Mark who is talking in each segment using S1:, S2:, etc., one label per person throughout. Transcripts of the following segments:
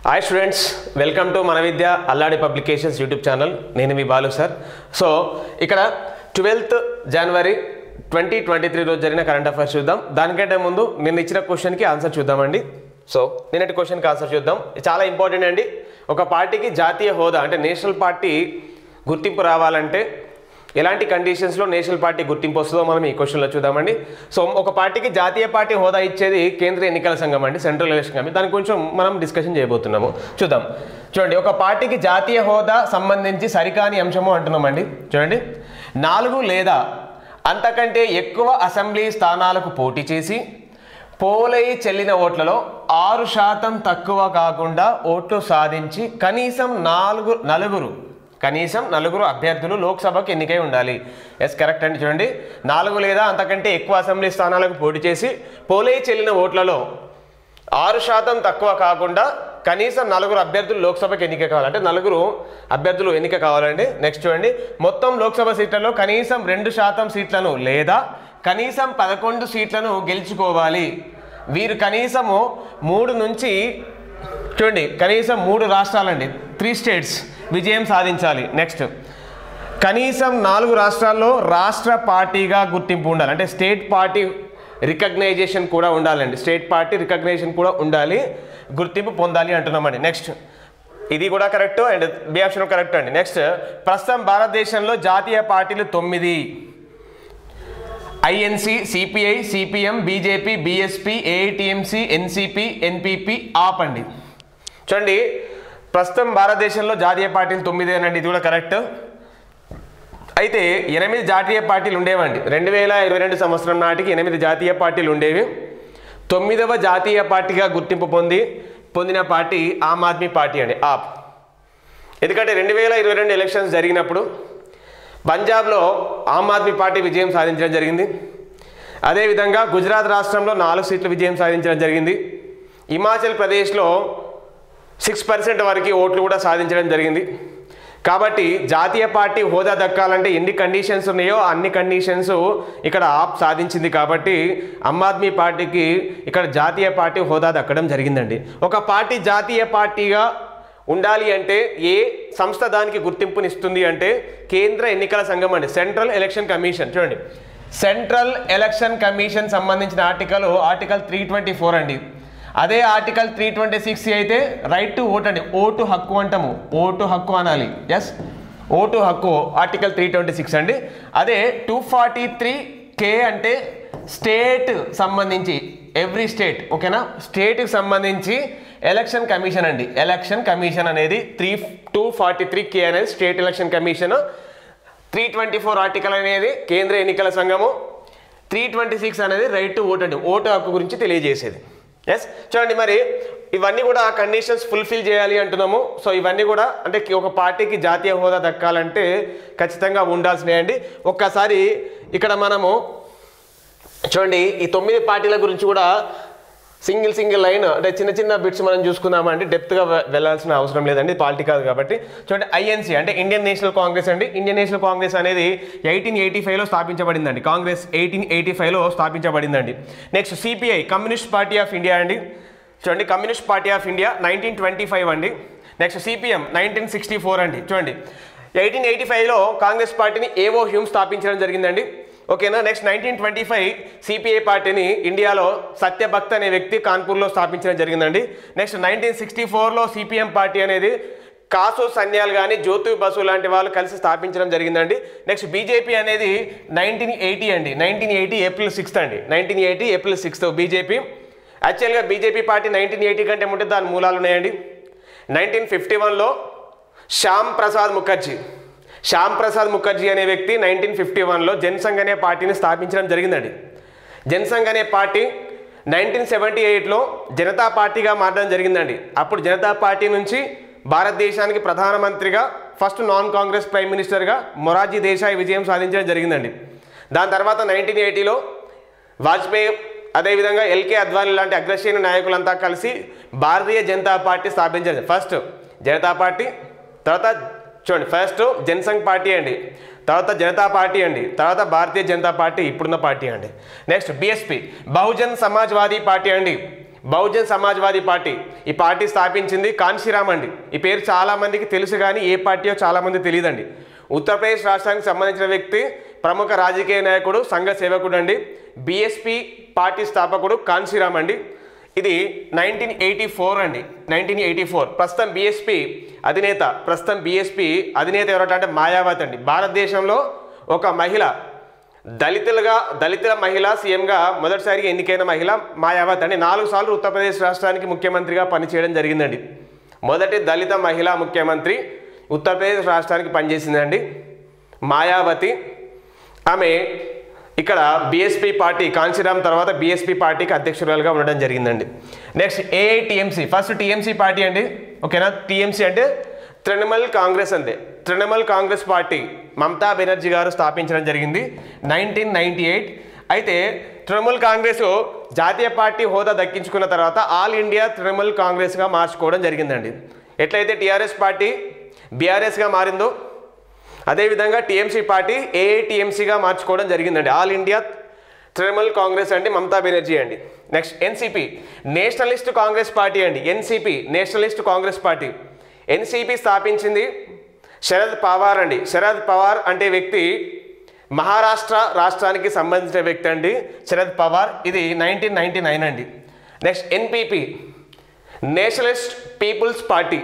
S1: Hi students welcome to మన Vidya Alladi publications YouTube channel నేను మీ బాలు సార్ సో ఇక్కడ ట్వెల్త్ జనవరి ట్వంటీ ట్వంటీ త్రీ రోజు జరిగిన కరెంట్ అఫైర్స్ చూద్దాం దానికంటే ముందు నేను ఇచ్చిన క్వశ్చన్కి ఆన్సర్ చూద్దామండి సో నిన్నటి క్వశ్చన్కి ఆన్సర్ చూద్దాం ఇది చాలా ఇంపార్టెంట్ అండి ఒక పార్టీకి జాతీయ హోదా అంటే నేషనల్ పార్టీ గుర్తింపు రావాలంటే ఎలాంటి కండిషన్స్లో నేషనల్ పార్టీ గుర్తింపు వస్తుందో మనం ఈ క్వశ్చన్లో చూద్దామండి సో ఒక పార్టీకి జాతీయ పార్టీ హోదా ఇచ్చేది కేంద్ర ఎన్నికల సంఘం అండి సెంట్రల్ ఎలక్షన్ కమిటీ దాని కొంచెం మనం డిస్కషన్ చేయబోతున్నాము చూద్దాం చూడండి ఒక పార్టీకి జాతీయ హోదా సంబంధించి సరికాని అంశము అంటున్నామండి చూడండి నాలుగు లేదా అంతకంటే ఎక్కువ అసెంబ్లీ స్థానాలకు పోటీ చేసి పోలై చెల్లిన ఓట్లలో ఆరు శాతం తక్కువ కాకుండా ఓట్లు సాధించి కనీసం నాలుగు నలుగురు కనీసం నలుగురు అభ్యర్థులు లోక్సభకు ఎన్నికై ఉండాలి ఎస్ కరెక్ట్ అండి చూడండి నాలుగు లేదా అంతకంటే ఎక్కువ అసెంబ్లీ స్థానాలకు పోటీ చేసి పోలై చెల్లిన ఓట్లలో ఆరు శాతం తక్కువ కాకుండా కనీసం నలుగురు అభ్యర్థులు లోక్సభకు ఎన్నిక కావాలి అంటే నలుగురు అభ్యర్థులు ఎన్నిక కావాలండి నెక్స్ట్ చూడండి మొత్తం లోక్సభ సీట్లలో కనీసం రెండు శాతం సీట్లను లేదా కనీసం పదకొండు సీట్లను గెలుచుకోవాలి వీరు కనీసము మూడు నుంచి చూడండి కనీసం మూడు రాష్ట్రాలండి త్రీ స్టేట్స్ విజయం సాధించాలి నెక్స్ట్ కనీసం నాలుగు రాష్ట్రాల్లో రాష్ట్ర పార్టీగా గుర్తింపు ఉండాలి అంటే స్టేట్ పార్టీ రికగ్నైజేషన్ కూడా ఉండాలండి స్టేట్ పార్టీ రికగ్నైజేషన్ కూడా ఉండాలి గుర్తింపు పొందాలి అంటున్నామండి నెక్స్ట్ ఇది కూడా correct and B option correct అండి నెక్స్ట్ ప్రస్తుతం భారతదేశంలో జాతీయ పార్టీలు తొమ్మిది INC CPI CPM BJP BSP AITMC NCP NPP AAP అండి చూడండి ప్రస్తుతం భారతదేశంలో జాతీయ పార్టీలు తొమ్మిది అనండి ఇది కూడా కరెక్ట్ అయితే ఎనిమిది జాతీయ పార్టీలు ఉండేవండి రెండు వేల ఇరవై రెండు సంవత్సరం నాటికి ఎనిమిది జాతీయ పార్టీలు ఉండేవి తొమ్మిదవ జాతీయ పార్టీగా గుర్తింపు పొంది పొందిన పార్టీ ఆమ్ ఆద్మీ పార్టీ అండి ఆప్ ఎందుకంటే రెండు వేల ఇరవై రెండు ఎలక్షన్స్ జరిగినప్పుడు పంజాబ్లో ఆమ్ ఆద్మీ పార్టీ విజయం సాధించడం జరిగింది అదేవిధంగా గుజరాత్ రాష్ట్రంలో నాలుగు సీట్లు విజయం సాధించడం జరిగింది హిమాచల్ ప్రదేశ్లో సిక్స్ పర్సెంట్ వరకు ఓట్లు కూడా సాధించడం జరిగింది కాబట్టి జాతీయ పార్టీ హోదా దక్కాలంటే ఎన్ని కండిషన్స్ ఉన్నాయో అన్ని కండిషన్స్ ఇక్కడ ఆప్ సాధించింది కాబట్టి ఆమ్ ఆద్మీ పార్టీకి ఇక్కడ జాతీయ పార్టీ హోదా దక్కడం జరిగిందండి ఒక పార్టీ జాతీయ పార్టీగా ఉండాలి అంటే ఏ సంస్థ దానికి గుర్తింపునిస్తుంది అంటే కేంద్ర ఎన్నికల సంఘం అండి సెంట్రల్ ఎలక్షన్ కమిషన్ చూడండి సెంట్రల్ ఎలక్షన్ కమిషన్ సంబంధించిన article article three twenty four అండి అదే ఆర్టికల్ త్రీ ట్వంటీ సిక్స్ అయితే రైట్ టు ఓట్ అండి ఓటు హక్కు అంటాము ఓటు హక్కు అనాలి ఎస్ ఓటు హక్కు ఆర్టికల్ త్రీ ట్వంటీ సిక్స్ అండి అదే టూ ఫార్టీ త్రీ కే అంటే స్టేట్ సంబంధించి ఎవ్రీ స్టేట్ ఓకేనా స్టేట్కి సంబంధించి ఎలక్షన్ కమిషన్ అండి ఎలక్షన్ కమిషన్ అనేది three two forty three K అనేది state election commission three twenty four article అనేది కేంద్ర ఎన్నికల సంఘము త్రీ ట్వంటీ సిక్స్ అనేది రైట్ టు ఓట్ అండి ఓటు హక్కు గురించి తెలియజేసేది ఎస్ చూడండి మరి ఇవన్నీ కూడా కండిషన్స్ ఫుల్ఫిల్ చేయాలి అంటున్నాము సో ఇవన్నీ కూడా అంటే ఒక పార్టీకి జాతీయ హోదా దక్కాలంటే ఖచ్చితంగా ఉండాల్సినవి అండి ఒక్కసారి ఇక్కడ మనము చూడండి ఈ తొమ్మిది పార్టీల గురించి కూడా సింగిల్ సింగిల్ లైన్ అంటే చిన్న చిన్న బిట్స్ మనం చూసుకుందామంటే డెప్త్గా వెళ్ళాల్సిన అవసరం లేదండి పార్టీ కాదు కాబట్టి చూడండి ఐఎన్సీ అంటే ఇండియన్ నేషనల్ కాంగ్రెస్ అండి ఇండియన్ నేషనల్ కాంగ్రెస్ అనేది ఎయిటీన్ ఎయిటీ ఫైవ్లో స్థాపించబడిందండి కాంగ్రెస్ ఎయిటీన్ ఎయిటీ ఫైవ్లో స్థాపించబడిందండి next CPI communist party of India అండి చూడండి communist party of India nineteen twenty five అండి next CPM nineteen sixty four అండి చూడండి ఎయిటీన్ ఎయిటీ ఫైవ్లో కాంగ్రెస్ పార్టీని ఏవో హ్యూమ్ స్థాపించడం జరిగిందండి ఓకేనా next nineteen twenty five CPI పార్టీని ఇండియాలో సత్యభక్త్ అనే వ్యక్తి కాన్పూర్లో స్థాపించడం జరిగిందండి నెక్స్ట్ నైన్టీన్ సిక్స్టీ ఫోర్లో సిపిఎం పార్టీ అనేది కాసు సన్యాల్ కానీ జ్యోతి బసు లాంటి వాళ్ళు కలిసి స్థాపించడం జరిగిందండి నెక్స్ట్ బీజేపీ అనేది నైన్టీన్ ఎయిటీ అండి నైన్టీన్ ఎయిటీ ఏప్రిల్ సిక్స్త్ అండి nineteen eighty April sixth BJP యాక్చువల్గా బీజేపీ పార్టీ నైన్టీన్ ఎయిటీ కంటే ముందు దాని మూలాలు ఉన్నాయండి నైన్టీన్ ఫిఫ్టీ వన్లో శ్యామ్ ప్రసాద్ ముఖర్జీ శ్యామ్ ప్రసాద్ ముఖర్జీ అనే వ్యక్తి నైన్టీన్ ఫిఫ్టీ వన్లో జనసంఘ్ అనే పార్టీని స్థాపించడం జరిగిందండి జనసంఘ్ అనే పార్టీ నైన్టీన్ సెవెంటీ ఎయిట్లో జనతా పార్టీగా మారడం జరిగిందండి అప్పుడు జనతా పార్టీ నుంచి భారతదేశానికి ప్రధానమంత్రిగా ఫస్ట్ నాన్ కాంగ్రెస్ ప్రైమ్ మినిస్టర్గా మొరార్జీ దేశాయ్ విజయం సాధించడం జరిగిందండి దాని తర్వాత నైన్టీన్ ఎయిటీలో వాజ్పేయి అదేవిధంగా ఎల్కే అద్వానీ లాంటి అగ్రశ్రేణి నాయకులంతా కలిసి భారతీయ జనతా పార్టీ స్థాపించారు ఫస్ట్ జనతా పార్టీ తర్వాత చూడండి ఫస్ట్ జనసంఘ్ పార్టీ అండి తర్వాత జనతా పార్టీ అండి తర్వాత భారతీయ జనతా పార్టీ ఇప్పుడున్న పార్టీ అండి next BSP Bahujan Samajwadi party అండి బహుజన్ సమాజ్వాదీ పార్టీ ఈ పార్టీ స్థాపించింది కాన్షీరామ్ అండి ఈ పేరు చాలా మందికి తెలుసు కానీ ఏ పార్టీయో చాలా మంది తెలియదండి ఉత్తరప్రదేశ్ రాష్ట్రానికి సంబంధించిన వ్యక్తి ప్రముఖ రాజకీయ నాయకుడు సంఘ సేవకుడు అండి బీఎస్పీ పార్టీ స్థాపకుడు కాన్షీరామ్ అండి ఇది నైన్టీన్ ఎయిటీ ఫోర్ అండి నైన్టీన్ ఎయిటీ ఫోర్ ప్రస్తుతం బీఎస్పీ అధినేత ప్రస్తుతం బీఎస్పీ అధినేత ఎవరట అంటే మాయావతి అండి భారతదేశంలో ఒక మహిళ దళితులుగా దళితుల మహిళ సీఎంగా మొదటిసారిగా ఎన్నికైన మహిళ మాయావతి అండి నాలుగు సార్లు ఉత్తరప్రదేశ్ రాష్ట్రానికి ముఖ్యమంత్రిగా పనిచేయడం జరిగిందండి మొదటి దళిత మహిళా ముఖ్యమంత్రి ఉత్తరప్రదేశ్ రాష్ట్రానికి పనిచేసిందండి మాయావతి ఆమె ఇక్కడ బీఎస్పీ పార్టీ కాంచీరామ్ తర్వాత బీఎస్పీ పార్టీకి అధ్యక్షురాలుగా ఉండడం జరిగిందండి next AITMC first TMC party అండి ఓకేనా టీఎంసీ అంటే తృణమూల్ కాంగ్రెస్ అంతే తృణమూల్ కాంగ్రెస్ పార్టీ మమతా బెనర్జీ గారు స్థాపించడం జరిగింది నైన్టీన్ నైన్టీ ఎయిట్ అయితే తృణమూల్ కాంగ్రెస్ జాతీయ పార్టీ హోదా దక్కించుకున్న తర్వాత ఆల్ ఇండియా తృణమూల్ కాంగ్రెస్గా మార్చుకోవడం జరిగిందండి ఎట్లయితే టీఆర్ఎస్ పార్టీ బీఆర్ఎస్గా మారిందో అదేవిధంగా టీఎంసీ పార్టీ ఏఐటీఎంసీగా మార్చుకోవడం జరిగిందండి ఆల్ ఇండియా తృణమూల్ కాంగ్రెస్ అండి మమతా బెనర్జీ అండి next NCP nationalist Congress party అండి NCP nationalist Congress party NCP స్థాపించింది శరద్ పవార్ అండి శరద్ పవార్ అంటే వ్యక్తి మహారాష్ట్ర రాష్ట్రానికి సంబంధించిన వ్యక్తి అండి శరద్ పవార్ ఇది నైన్టీన్ నైన్టీ నైన్ అండి next NPP nationalist people's party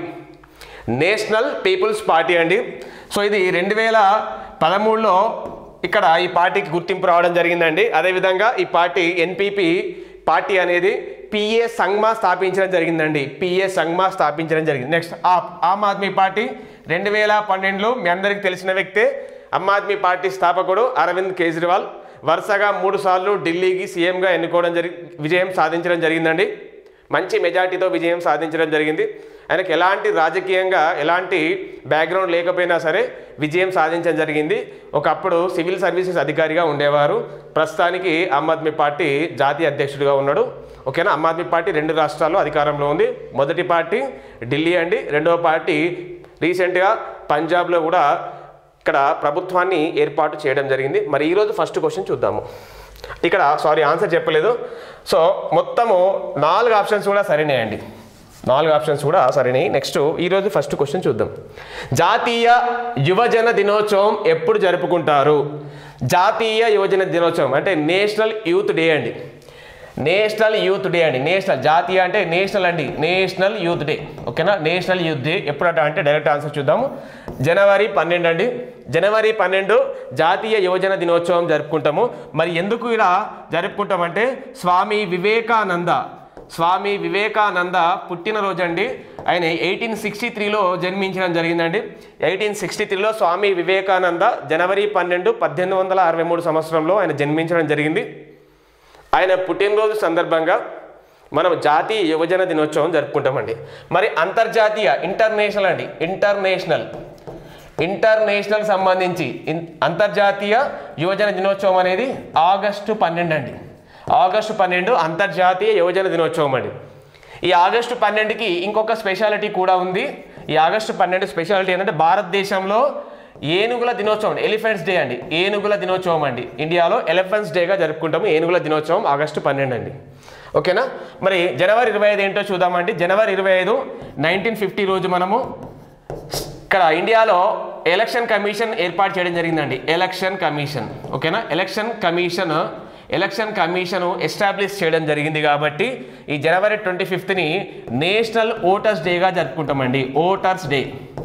S1: national people's party అండి సో ఇది రెండు వేల పదమూడులో ఇక్కడ ఈ పార్టీకి గుర్తింపు రావడం జరిగిందండి అదేవిధంగా ఈ పార్టీ ఎన్పిపి పార్టీ అనేది పిఏ సంగ్మా స్థాపించడం జరిగిందండి పిఏ సంగ్మా స్థాపించడం జరిగింది నెక్స్ట్ ఆప్ ఆమ్ ఆద్మీ పార్టీ రెండు వేల పన్నెండులో మీ అందరికీ తెలిసిన వ్యక్తే ఆమ్ ఆద్మీ పార్టీ స్థాపకుడు అరవింద్ కేజ్రీవాల్ వరుసగా మూడు సార్లు ఢిల్లీకి సీఎంగా ఎన్నుకోవడం జరిగి విజయం సాధించడం జరిగిందండి మంచి మెజార్టీతో విజయం సాధించడం జరిగింది ఆయనకు ఎలాంటి రాజకీయంగా ఎలాంటి బ్యాక్గ్రౌండ్ లేకపోయినా సరే విజయం సాధించడం జరిగింది ఒకప్పుడు సివిల్ సర్వీసెస్ అధికారిగా ఉండేవారు ప్రస్తుతానికి ఆమ్ ఆద్మీ పార్టీ జాతీయ అధ్యక్షుడిగా ఉన్నాడు ఓకేనా ఆమ్ ఆద్మీ పార్టీ రెండు రాష్ట్రాల్లో అధికారంలో ఉంది మొదటి పార్టీ ఢిల్లీ అండి రెండవ పార్టీ రీసెంట్గా పంజాబ్లో కూడా ఇక్కడ ప్రభుత్వాన్ని ఏర్పాటు చేయడం జరిగింది మరి ఈరోజు ఫస్ట్ క్వశ్చన్ చూద్దాము ఇక్కడ సారీ ఆన్సర్ చెప్పలేదు సో మొత్తము నాలుగు ఆప్షన్స్ కూడా సరైనయండి నాలుగు ఆప్షన్స్ కూడా సరైనవి నెక్స్ట్ ఈరోజు ఫస్ట్ క్వశ్చన్ చూద్దాం జాతీయ యువజన దినోత్సవం ఎప్పుడు జరుపుకుంటారు జాతీయ యువజన దినోత్సవం అంటే నేషనల్ యూత్ డే అండి నేషనల్ యూత్ డే అండి నేషనల్ జాతీయ అంటే నేషనల్ అండి నేషనల్ యూత్ డే ఓకేనా నేషనల్ యూత్ డే ఎప్పుడట అంటే డైరెక్ట్ ఆన్సర్ చూద్దాము జనవరి పన్నెండు అండి జనవరి పన్నెండు జాతీయ యువజన దినోత్సవం జరుపుకుంటాము మరి ఎందుకు ఇలా జరుపుకుంటామంటే స్వామి వివేకానంద స్వామి వివేకానంద పుట్టినరోజు అండి ఆయన ఎయిటీన్ సిక్స్టీ త్రీలో జన్మించడం జరిగిందండి ఎయిటీన్ సిక్స్టీ త్రీలో స్వామి వివేకానంద జనవరి పన్నెండు పద్దెనిమిది వందల అరవై మూడు సంవత్సరంలో ఆయన జన్మించడం జరిగింది ఆయన పుట్టినరోజు సందర్భంగా మనం జాతీయ యువజన దినోత్సవం జరుపుకుంటామండి మరి అంతర్జాతీయ ఇంటర్నేషనల్ అండి ఇంటర్నేషనల్ ఇంటర్నేషనల్ సంబంధించి ఇన్- అంతర్జాతీయ యువజన దినోత్సవం అనేది ఆగస్టు పన్నెండు అండి ఆగస్టు పన్నెండు అంతర్జాతీయ యువజన దినోత్సవం అండి ఈ ఆగస్టు పన్నెండుకి ఇంకొక స్పెషాలిటీ కూడా ఉంది ఈ ఆగస్టు పన్నెండు స్పెషాలిటీ ఏంటంటే భారతదేశంలో ఏనుగుల దినోత్సవం ఎలిఫెంట్స్ డే అండి ఏనుగుల దినోత్సవం అండి ఇండియాలో ఎలిఫెంట్స్ డేగా జరుపుకుంటాము ఏనుగుల దినోత్సవం ఆగస్టు పన్నెండు అండి ఓకేనా మరి జనవరి ఇరవై ఐదు ఏంటో చూద్దామండి జనవరి ఇరవై ఐదు నైన్టీన్ ఫిఫ్టీ రోజు మనము ఇక్కడ ఇండియాలో ఎలక్షన్ కమిషన్ ఏర్పాటు చేయడం జరిగిందండి ఎలక్షన్ కమిషన్ ఓకేనా election commission election commission establish చేయడం జరిగింది కాబట్టి ఈ జనవరి ట్వంటీ ఫిఫ్త్ని నేషనల్ ఓటర్స్ డేగా జరుపుకుంటామండి ఓటర్స్ డే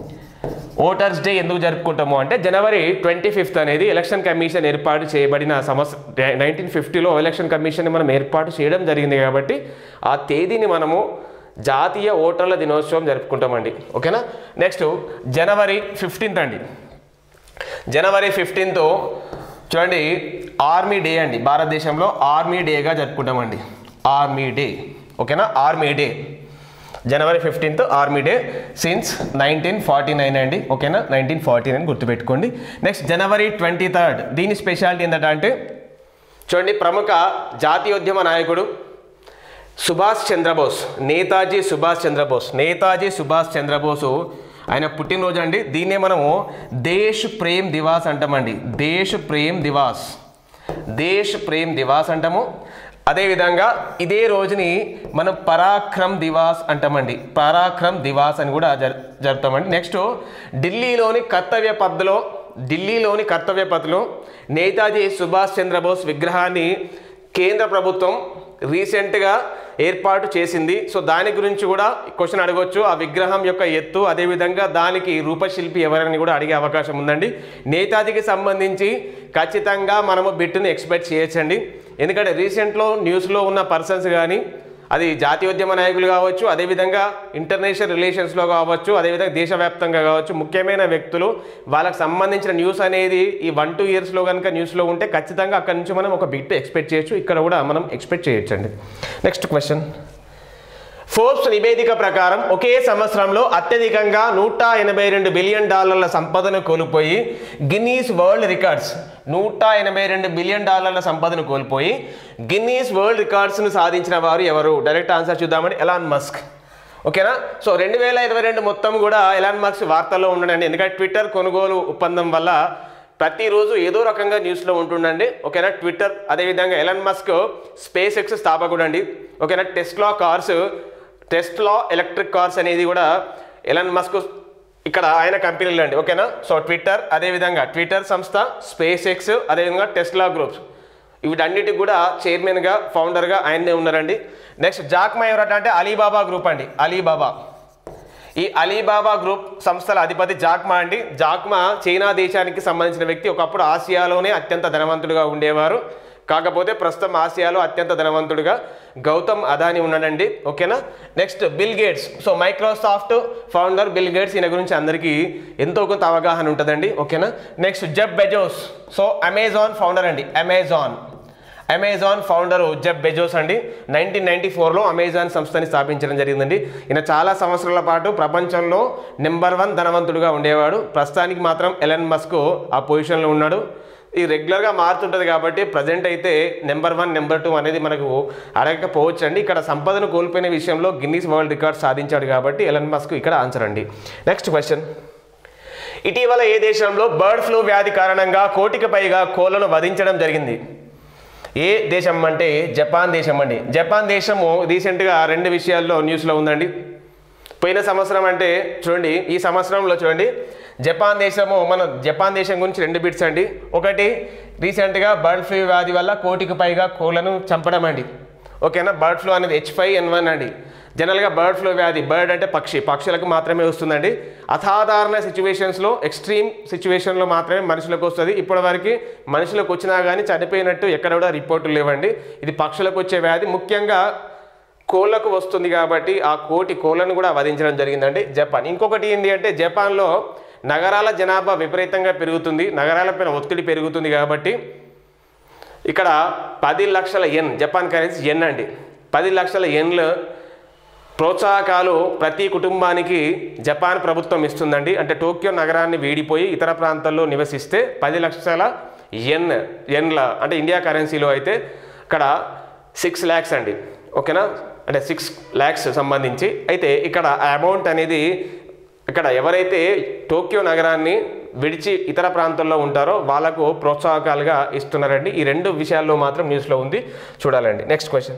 S1: ఓటర్స్ డే ఎందుకు జరుపుకుంటాము అంటే జనవరి ట్వంటీ ఫిఫ్త్ అనేది ఎలక్షన్ కమిషన్ ఏర్పాటు చేయబడిన సంవత్సరం నైన్టీన్ ఫిఫ్టీలో ఎలక్షన్ కమిషన్ మనం ఏర్పాటు చేయడం జరిగింది కాబట్టి ఆ తేదీని మనము జాతీయ ఓటర్ల దినోత్సవం జరుపుకుంటామండి ఓకేనా నెక్స్ట్ జనవరి ఫిఫ్టీన్త్ అండి జనవరి ఫిఫ్టీన్త్ చూడండి ఆర్మీ డే అండి భారతదేశంలో ఆర్మీ డేగా జరుపుకుంటామండి ఆర్మీ డే ఓకేనా ఆర్మీ డే జనవరి fifteenth army day since nineteen forty nine అండి ఓకేనా నైన్టీన్ ఫార్టీ నైన్ గుర్తుపెట్టుకోండి నెక్స్ట్ జనవరి ట్వంటీ థర్డ్ దీని స్పెషాలిటీ ఏంటంటే చూడండి ప్రముఖ జాతీయోద్యమ నాయకుడు సుభాష్ చంద్రబోస్ నేతాజీ సుభాష్ చంద్రబోస్ నేతాజీ సుభాష్ చంద్రబోసు ఆయన పుట్టినరోజు అండి దీన్నే మనము దేశ్ ప్రేమ్ దివాస్ అంటామండి దేశ్ ప్రేమ్ దివాస్ దేశ్ ప్రేమ్ దివాస్ అంటాము అదేవిధంగా ఇదే రోజుని మనం పరాక్రమ్ దివాస్ అంటామండి పరాక్రమ్ దివాస్ అని కూడా జరు జరుపుతామండి నెక్స్ట్ ఢిల్లీలోని కర్తవ్య పథ్లో ఢిల్లీలోని కర్తవ్య పథ్లో నేతాజీ సుభాష్ చంద్రబోస్ విగ్రహాన్ని కేంద్ర ప్రభుత్వం రీసెంట్గా ఏర్పాటు చేసింది సో దాని గురించి కూడా క్వశ్చన్ అడగొచ్చు ఆ విగ్రహం యొక్క ఎత్తు అదేవిధంగా దానికి రూపశిల్పి ఎవరని కూడా అడిగే అవకాశం ఉందండి నేతాజీకి సంబంధించి ఖచ్చితంగా మనము బిట్టుని ఎక్స్పెక్ట్ చేయొచ్చండి ఎందుకంటే రీసెంట్లో న్యూస్లో ఉన్న పర్సన్స్ కానీ అది జాతీయోద్యమ నాయకులు కావచ్చు అదేవిధంగా ఇంటర్నేషనల్ రిలేషన్స్లో కావచ్చు అదేవిధంగా దేశవ్యాప్తంగా కావచ్చు ముఖ్యమైన వ్యక్తులు వాళ్ళకి సంబంధించిన న్యూస్ అనేది ఈ వన్ టూ ఇయర్స్లో కనుక న్యూస్లో ఉంటే ఖచ్చితంగా అక్కడి నుంచి మనం ఒక బిట్ ఎక్స్పెక్ట్ చేయొచ్చు ఇక్కడ కూడా మనం ఎక్స్పెక్ట్ చేయొచ్చండి నెక్స్ట్ క్వశ్చన్ ఫోర్బ్స్ నివేదిక ప్రకారం ఒకే సంవత్సరంలో అత్యధికంగా నూట ఎనభై రెండు బిలియన్ డాలర్ల సంపదను కోల్పోయి గిన్నీస్ వరల్డ్ రికార్డ్స్ నూట ఎనభై రెండు బిలియన్ డాలర్ల సంపదను కోల్పోయి గిన్నీస్ వరల్డ్ రికార్డ్స్ను సాధించిన వారు ఎవరు డైరెక్ట్ ఆన్సర్ చూద్దామండి ఎలాన్ మస్క్ ఓకేనా సో రెండు వేల ఇరవై రెండు మొత్తం కూడా ఎలాన్ మస్క్ వార్తల్లో ఉండండి ఎందుకంటే ట్విట్టర్ కొనుగోలు ఒప్పందం వల్ల ప్రతిరోజు ఏదో రకంగా న్యూస్లో ఉంటుండండి ఓకేనా ట్విట్టర్ అదేవిధంగా ఎలన్ మస్క్ స్పేస్ ఎక్స్ స్థాపకుడు అండి ఓకేనా Tesla cars Tesla electric cars అనేది కూడా ఎలన్ మస్క్ ఇక్కడ ఆయన కంపెనీలు అండి ఓకేనా సో ట్విట్టర్ అదేవిధంగా ట్విట్టర్ సంస్థ స్పేస్ ఎక్స్ అదేవిధంగా టెస్లా గ్రూప్స్ వీటన్నిటికి కూడా చైర్మన్గా ఫౌండర్గా ఆయన్నే ఉన్నారండి నెక్స్ట్ జాక్ ఎవరట అంటే అలీబాబా గ్రూప్ అండి అలీబాబా ఈ అలీబాబా గ్రూప్ సంస్థల అధిపతి జాక్మా అండి జాక్మా చైనా దేశానికి సంబంధించిన వ్యక్తి ఒకప్పుడు ఆసియాలోనే అత్యంత ధనవంతుడిగా ఉండేవారు కాకపోతే ప్రస్తుతం ఆసియాలో అత్యంత ధనవంతుడిగా గౌతమ్ అదాని ఉన్నాడండి ఓకేనా next Bill Gates so Microsoft founder Bill Gates ఈయన గురించి అందరికీ ఎంతో కొంత అవగాహన ఉంటుందండి ఓకేనా next Jeff Bezos so Amazon founder అండి Amazon Amazon founder Jeff Bezos అండి నైన్టీన్ నైన్టీ ఫోర్లో అమెజాన్ సంస్థని స్థాపించడం జరిగిందండి ఈయన చాలా సంవత్సరాల పాటు ప్రపంచంలో నెంబర్ వన్ ధనవంతుడుగా ఉండేవాడు ప్రస్తుతానికి మాత్రం ఎలన్ మస్క్ ఆ పొజిషన్లో ఉన్నాడు ఇది రెగ్యులర్గా మారుతుంటుంది కాబట్టి ప్రజెంట్ అయితే నెంబర్ వన్ నెంబర్ టూ అనేది మనకు అడగకపోవచ్చు అండి ఇక్కడ సంపదను కోల్పోయిన విషయంలో గిన్నీస్ వరల్డ్ రికార్డ్ సాధించాడు కాబట్టి ఎలన్ మస్క్ ఇక్కడ ఆన్సర్ అండి నెక్స్ట్ క్వశ్చన్ ఇటీవల ఏ దేశంలో బర్డ్ ఫ్లూ వ్యాధి కారణంగా కోటికి పైగా కోళ్లను వధించడం జరిగింది ఏ దేశం అంటే జపాన్ దేశం అండి జపాన్ దేశము రీసెంట్గా రెండు విషయాల్లో న్యూస్లో ఉందండి పోయిన సంవత్సరం అంటే చూడండి ఈ సంవత్సరంలో చూడండి జపాన్ దేశము మన జపాన్ దేశం గురించి రెండు బిట్స్ అండి ఒకటి రీసెంట్గా బర్డ్ ఫ్లూ వ్యాధి వల్ల కోటికి పైగా కోళ్లను చంపడం అండి ఓకేనా బర్డ్ ఫ్లూ అనేది హెచ్ ఫైవ్ ఎన్ వన్ అండి జనరల్గా బర్డ్ ఫ్లూ వ్యాధి బర్డ్ అంటే పక్షి పక్షులకు మాత్రమే వస్తుందండి అసాధారణ సిచ్యువేషన్స్లో ఎక్స్ట్రీమ్ సిచ్యువేషన్లో మాత్రమే మనుషులకు వస్తుంది ఇప్పటివరకు మనుషులకు వచ్చినా కానీ చనిపోయినట్టు ఎక్కడ కూడా రిపోర్టులు లేవండి ఇది పక్షులకు వచ్చే వ్యాధి ముఖ్యంగా కోళ్ళకు వస్తుంది కాబట్టి ఆ కోటి కోళ్ళను కూడా వధించడం జరిగిందండి జపాన్ ఇంకొకటి ఏంటి అంటే జపాన్లో నగరాల జనాభా విపరీతంగా పెరుగుతుంది నగరాలపైన ఒత్తిడి పెరుగుతుంది కాబట్టి ఇక్కడ పది లక్షల ఎన్ జపాన్ కరెన్సీ ఎన్ అండి పది లక్షల ఎన్లు ప్రోత్సాహకాలు ప్రతి కుటుంబానికి జపాన్ ప్రభుత్వం ఇస్తుందండి అంటే టోక్యో నగరాన్ని వీడిపోయి ఇతర ప్రాంతాల్లో నివసిస్తే పది లక్షల ఎన్ ఎన్ల అంటే ఇండియా కరెన్సీలో అయితే ఇక్కడ సిక్స్ ల్యాక్స్ అండి ఓకేనా అంటే సిక్స్ ల్యాక్స్ సంబంధించి అయితే ఇక్కడ ఆ అమౌంట్ అనేది ఇక్కడ ఎవరైతే టోక్యో నగరాన్ని విడిచి ఇతర ప్రాంతాల్లో ఉంటారో వాళ్ళకు ప్రోత్సాహకాలుగా ఇస్తున్నారండి ఈ రెండు విషయాల్లో మాత్రం న్యూస్లో ఉంది చూడాలండి నెక్స్ట్ క్వశ్చన్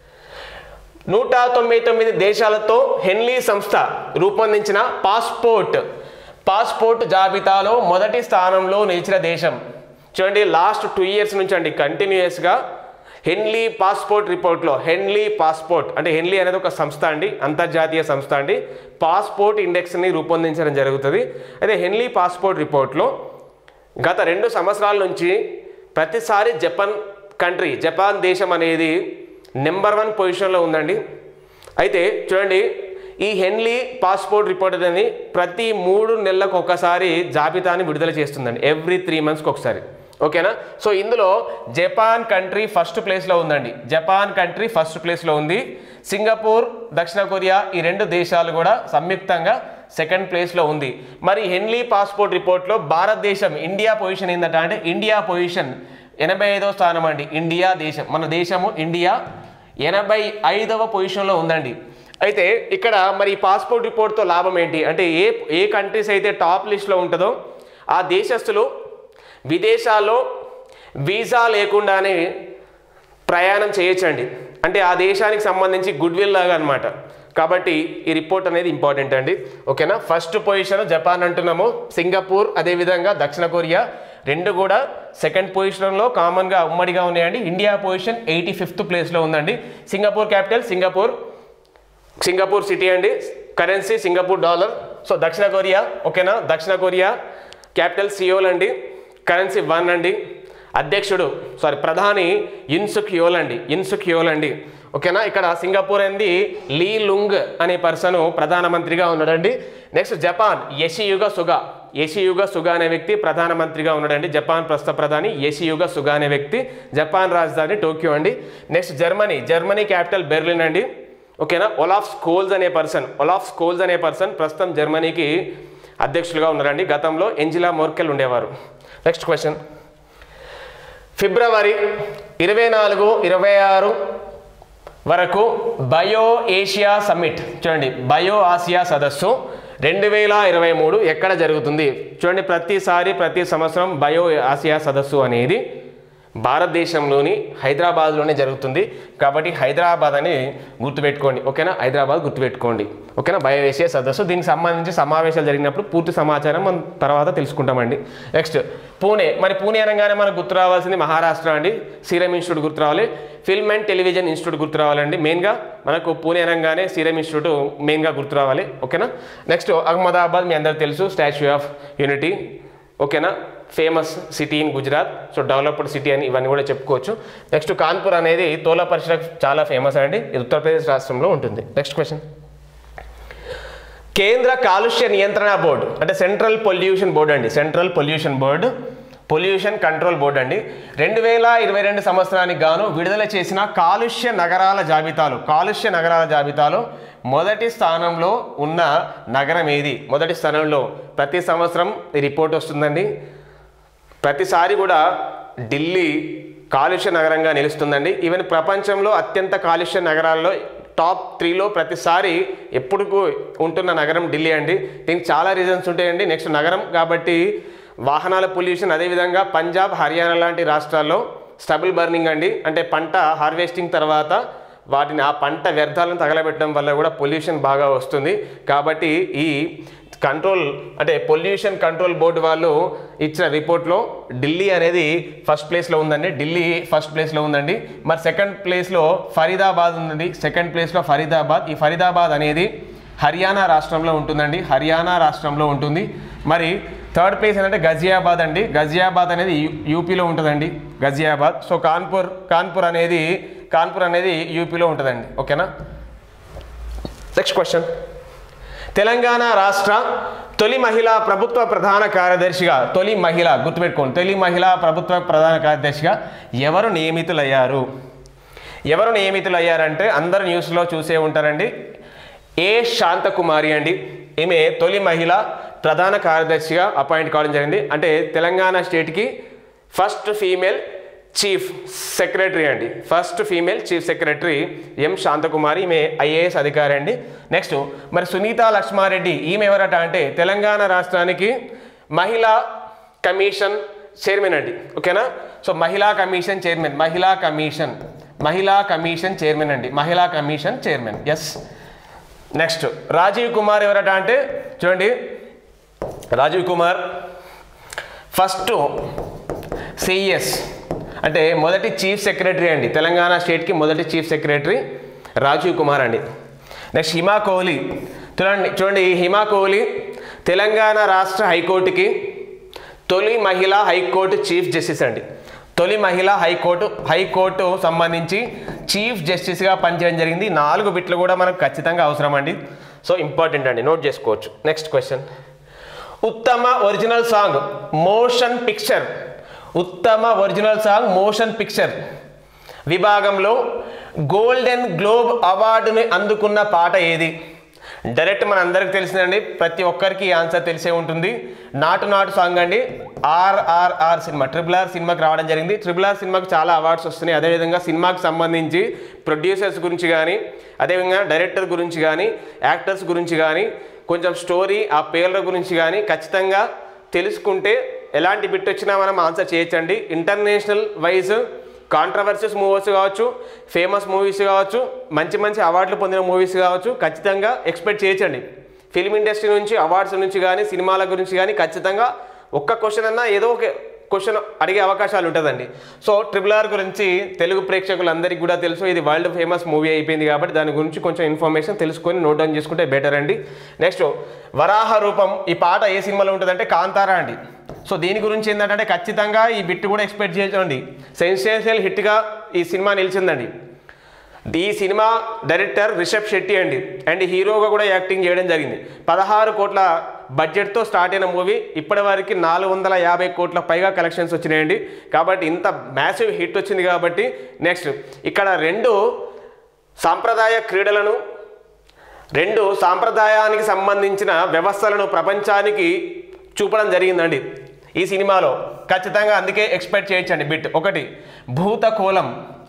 S1: నూట తొంభై తొమ్మిది దేశాలతో హెన్లీ సంస్థ రూపొందించిన పాస్పోర్ట్ పాస్పోర్ట్ జాబితాలో మొదటి స్థానంలో నిలిచిన దేశం చూడండి లాస్ట్ టూ ఇయర్స్ నుంచి అండి కంటిన్యూస్గా హెన్లీ పాస్పోర్ట్ రిపోర్ట్లో హెన్లీ పాస్పోర్ట్ అంటే హెన్లీ అనేది ఒక సంస్థ అండి అంతర్జాతీయ సంస్థ అండి పాస్పోర్ట్ ఇండెక్స్ని రూపొందించడం జరుగుతుంది అయితే హెన్లీ పాస్పోర్ట్ రిపోర్ట్లో గత రెండు సంవత్సరాల నుంచి ప్రతిసారి జపాన్ కంట్రీ జపాన్ దేశం అనేది నెంబర్ వన్ పొజిషన్లో ఉందండి అయితే చూడండి ఈ హెన్లీ పాస్పోర్ట్ రిపోర్ట్ అనేది ప్రతి మూడు నెలలకు ఒకసారి జాబితాని విడుదల చేస్తుందండి ఎవ్రీ త్రీ మంత్స్కి ఒకసారి ఓకేనా సో ఇందులో జపాన్ కంట్రీ ఫస్ట్ ప్లేస్లో ఉందండి జపాన్ కంట్రీ ఫస్ట్ ప్లేస్లో ఉంది సింగపూర్ దక్షిణ కొరియా ఈ రెండు దేశాలు కూడా సంయుక్తంగా సెకండ్ ప్లేస్లో ఉంది మరి హెన్లీ పాస్పోర్ట్ రిపోర్ట్లో భారతదేశం ఇండియా పొజిషన్ ఏంటంటే అంటే ఇండియా పొజిషన్ ఎనభై ఐదవ స్థానం అండి ఇండియా దేశం మన దేశము ఇండియా ఎనభై ఐదవ పొజిషన్లో ఉందండి అయితే ఇక్కడ మరి ఈ పాస్పోర్ట్ రిపోర్ట్తో లాభం ఏంటి అంటే ఏ ఏ కంట్రీస్ అయితే టాప్ లిస్ట్లో ఉంటుందో ఆ దేశస్తులు విదేశాల్లో వీసా లేకుండానే ప్రయాణం చేయొచ్చండి అంటే ఆ దేశానికి సంబంధించి గుడ్ విల్ లాగా అనమాట కాబట్టి ఈ రిపోర్ట్ అనేది ఇంపార్టెంట్ అండి ఓకేనా ఫస్ట్ పొజిషన్ జపాన్ అంటున్నాము సింగపూర్ అదేవిధంగా దక్షిణ కొరియా రెండు కూడా సెకండ్ పొజిషన్లో కామన్గా ఉమ్మడిగా ఉన్నాయండి ఇండియా పొజిషన్ ఎయిటీ ఫిఫ్త్ ప్లేస్లో ఉందండి Singapore capital Singapore Singapore city అండి కరెన్సీ సింగపూర్ డాలర్ సో దక్షిణ కొరియా ఓకేనా దక్షిణ కొరియా క్యాపిటల్ సియోల్ అండి కరెన్సీ వన్ అండి అధ్యక్షుడు సారీ ప్రధాని ఇన్సుక్ యోల్ అండి ఇన్సుక్ యోల్ అండి ఓకేనా ఇక్కడ సింగపూర్ అంది లీ లుంగ్ అనే పర్సన్ ప్రధానమంత్రిగా ఉన్నాడండి నెక్స్ట్ జపాన్ యషియుగ సుగా యషియుగ సుగా అనే వ్యక్తి ప్రధానమంత్రిగా ఉన్నాడండి జపాన్ ప్రస్తుత ప్రధాని యషియుగ సుగా అనే వ్యక్తి జపాన్ రాజధాని టోక్యో అండి next Germany Germany capital Berlin అండి ఓకేనా ఒలాఫ్ స్కోల్స్ అనే పర్సన్ ఒలాఫ్ స్కోల్స్ అనే పర్సన్ ప్రస్తుతం జర్మనీకి అధ్యక్షులుగా ఉన్నారండి గతంలో ఎంజిలా మోర్కెల్ ఉండేవారు నెక్స్ట్ క్వశ్చన్ ఫిబ్రవరి ఇరవై నాలుగు ఇరవై ఆరు వరకు బయో ఏషియా సమ్మిట్ చూడండి బయో ఆసియా సదస్సు రెండు వేల ఇరవై మూడు ఎక్కడ జరుగుతుంది చూడండి ప్రతిసారి ప్రతి సంవత్సరం బయో ఆసియా సదస్సు అనేది భారతదేశంలోని హైదరాబాద్లోనే జరుగుతుంది కాబట్టి హైదరాబాద్ అని గుర్తుపెట్టుకోండి ఓకేనా హైదరాబాద్ గుర్తుపెట్టుకోండి ఓకేనా బయో ఏషియా సదస్సు దీనికి సంబంధించి సమావేశాలు జరిగినప్పుడు పూర్తి సమాచారం మనం తర్వాత తెలుసుకుంటామండి నెక్స్ట్ పూణే మరి పూణే అనగానే మనకు గుర్తు రావాల్సింది మహారాష్ట్ర అండి సీరం ఇన్స్టిట్యూట్ గుర్తు రావాలి ఫిల్మ్ అండ్ టెలివిజన్ ఇన్స్టిట్యూట్ గుర్తు రావాలండి మెయిన్గా మనకు పూణే అనగానే సీరం ఇన్స్టిట్యూట్ మెయిన్గా గుర్తు రావాలి ఓకేనా నెక్స్ట్ అహ్మదాబాద్ మీ అందరికి తెలుసు స్టాచ్యూ ఆఫ్ యూనిటీ ఓకేనా famous city in Gujarat so developed city అని ఇవన్నీ కూడా చెప్పుకోవచ్చు నెక్స్ట్ కాన్పూర్ అనేది తోలా పరిశ్రమ చాలా ఫేమస్ అండి ఇది ఉత్తరప్రదేశ్ రాష్ట్రంలో ఉంటుంది నెక్స్ట్ క్వశ్చన్ కేంద్ర కాలుష్య నియంత్రణ బోర్డు అంటే సెంట్రల్ పొల్యూషన్ బోర్డు అండి central pollution board pollution control board అండి రెండు వేల ఇరవై రెండు సంవత్సరానికి గాను విడుదల చేసిన కాలుష్య నగరాల జాబితాలు కాలుష్య నగరాల జాబితాలో మొదటి స్థానంలో ఉన్న నగరం ఏది మొదటి స్థానంలో ప్రతి సంవత్సరం ఈ రిపోర్ట్ వస్తుందండి ప్రతిసారి కూడా ఢిల్లీ కాలుష్య నగరంగా నిలుస్తుందండి ఈవెన్ ప్రపంచంలో అత్యంత కాలుష్య నగరాల్లో టాప్ త్రీలో ప్రతిసారి ఎప్పుడు ఉంటున్న నగరం ఢిల్లీ అండి దీనికి చాలా రీజన్స్ ఉంటాయండి నెక్స్ట్ నగరం కాబట్టి వాహనాల పొల్యూషన్ అదేవిధంగా పంజాబ్ హర్యానా లాంటి రాష్ట్రాల్లో స్టబుల్ బర్నింగ్ అండి అంటే పంట హార్వెస్టింగ్ తర్వాత వాటిని ఆ పంట వ్యర్థాలను తగలబెట్టడం వల్ల కూడా పొల్యూషన్ బాగా వస్తుంది కాబట్టి ఈ కంట్రోల్ అంటే పొల్యూషన్ కంట్రోల్ బోర్డు వాళ్ళు ఇచ్చిన రిపోర్ట్లో ఢిల్లీ అనేది ఫస్ట్ ప్లేస్లో ఉందండి ఢిల్లీ ఫస్ట్ ప్లేస్లో ఉందండి మరి సెకండ్ ప్లేస్లో ఫరీదాబాద్ ఉందండి సెకండ్ ప్లేస్లో ఫరీదాబాద్ ఈ ఫరీదాబాద్ అనేది హర్యానా రాష్ట్రంలో ఉంటుందండి హర్యానా రాష్ట్రంలో ఉంటుంది మరి థర్డ్ ప్లేస్ ఏంటంటే గజియాబాద్ అండి గజియాబాద్ అనేది యూ- యూపీలో ఉంటుందండి గజియాబాద్ సో కాన్పూర్ కాన్పూర్ అనేది కాన్పూర్ అనేది యూపీలో ఉంటుందండి ఓకేనా నెక్స్ట్ క్వశ్చన్ తెలంగాణ రాష్ట్ర తొలి మహిళా ప్రభుత్వ ప్రధాన కార్యదర్శిగా తొలి మహిళ గుర్తుపెట్టుకోండి తొలి మహిళా ప్రభుత్వ ప్రధాన కార్యదర్శిగా ఎవరు నియమితులయ్యారు ఎవరు నియమితులయ్యారంటే అందరు న్యూస్లో చూసే ఉంటారండి ఏ శాంతకుమారి అండి ఈమె తొలి మహిళ ప్రధాన కార్యదర్శిగా అపాయింట్ కావడం జరిగింది అంటే తెలంగాణ స్టేట్కి ఫస్ట్ ఫీమేల్ చీఫ్ సెక్రటరీ అండి first female chief secretary M Santhakumari ఈమె ఐఏఎస్ అధికారి అండి నెక్స్ట్ మరి సునీత లక్ష్మారెడ్డి ఈమె ఎవరట అంటే తెలంగాణ రాష్ట్రానికి మహిళా కమిషన్ చైర్మన్ అండి ఓకేనా సో మహిళా కమిషన్ చైర్మన్ మహిళా కమిషన్ మహిళా కమిషన్ చైర్మన్ అండి మహిళా commission chairman yes next Rajiv Kumar ఎవరట అంటే చూడండి రాజీవ్ కుమార్ ఫస్ట్ సిఎస్ అంటే మొదటి చీఫ్ సెక్రటరీ అండి తెలంగాణ స్టేట్కి మొదటి చీఫ్ సెక్రటరీ రాజీవ్ కుమార్ అండి నెక్స్ట్ హిమా కోహ్లీ చూడండి చూడండి ఈ హిమా కోహ్లీ తెలంగాణ రాష్ట్ర హైకోర్టుకి తొలి మహిళా హైకోర్టు చీఫ్ జస్టిస్ అండి తొలి మహిళా హైకోర్టు హైకోర్టు సంబంధించి చీఫ్ జస్టిస్గా పనిచేయడం జరిగింది నాలుగు బిట్లు కూడా మనకు ఖచ్చితంగా అవసరం అండి సో ఇంపార్టెంట్ అండి నోట్ చేసుకోవచ్చు నెక్స్ట్ క్వశ్చన్ ఉత్తమ ఒరిజినల్ సాంగ్ మోషన్ పిక్చర్ ఉత్తమ ఒరిజినల్ సాంగ్ మోషన్ పిక్చర్ విభాగంలో గోల్డెన్ గ్లోబ్ అవార్డుని అందుకున్న పాట ఏది డైరెక్ట్ మన అందరికి తెలిసిందండి ప్రతి ఒక్కరికి ఈ ఆన్సర్ తెలిసే ఉంటుంది నాటు నాటు సాంగ్ అండి ఆర్ఆర్ఆర్ సినిమా ట్రిపుల్ ఆర్ సినిమాకి రావడం జరిగింది ట్రిపుల్ ఆర్ సినిమాకి చాలా అవార్డ్స్ వస్తున్నాయి అదేవిధంగా సినిమాకి సంబంధించి ప్రొడ్యూసర్స్ గురించి కానీ అదేవిధంగా డైరెక్టర్ గురించి కానీ యాక్టర్స్ గురించి కానీ కొంచెం స్టోరీ ఆ పేర్ల గురించి కానీ ఖచ్చితంగా తెలుసుకుంటే ఎలాంటి బిట్ వచ్చినా మనం ఆన్సర్ చేయొచ్చండి ఇంటర్నేషనల్ వైజ్ కాంట్రవర్సీస్ మూవీస్ కావచ్చు ఫేమస్ మూవీస్ కావచ్చు మంచి మంచి అవార్డులు పొందిన మూవీస్ కావచ్చు ఖచ్చితంగా ఎక్స్పెక్ట్ చేయొచ్చండి ఫిల్మ్ ఇండస్ట్రీ నుంచి అవార్డ్స్ నుంచి కానీ సినిమాల గురించి కానీ ఖచ్చితంగా ఒక్క క్వశ్చన్ అన్నా ఏదో ఒక క్వశ్చన్ అడిగే అవకాశాలు ఉంటుందండి సో ట్రిపుల్ ఆర్ గురించి తెలుగు ప్రేక్షకులందరికీ కూడా తెలుసు ఇది వరల్డ్ ఫేమస్ మూవీ అయిపోయింది కాబట్టి దాని గురించి కొంచెం ఇన్ఫర్మేషన్ తెలుసుకొని నోట్ డౌన్ చేసుకుంటే బెటర్ అండి నెక్స్ట్ వరాహ రూపం ఈ పాట ఏ సినిమాలో ఉంటుందంటే కాంతారా అండి సో దీని గురించి ఏంటంటే ఖచ్చితంగా ఈ బిట్ కూడా ఎక్స్పెక్ట్ చేయొచ్చండి సెన్సేషనల్ హిట్గా ఈ సినిమా నిలిచిందండి ఈ సినిమా డైరెక్టర్ రిషబ్ శెట్టి అండి అండ్ హీరోగా కూడా యాక్టింగ్ చేయడం జరిగింది పదహారు కోట్ల బడ్జెట్తో స్టార్ట్ అయిన మూవీ ఇప్పటి వరకు నాలుగు వందల యాభై కోట్ల పైగా కలెక్షన్స్ వచ్చినాయండి కాబట్టి ఇంత మ్యాసివ్ హిట్ వచ్చింది కాబట్టి నెక్స్ట్ ఇక్కడ రెండు సాంప్రదాయ క్రీడలను రెండు సాంప్రదాయానికి సంబంధించిన వ్యవస్థలను ప్రపంచానికి చూపడం జరిగిందండి ఈ సినిమాలో ఖచ్చితంగా అందుకే ఎక్స్పెక్ట్ చేయొచ్చండి బిట్ ఒకటి భూతకోలం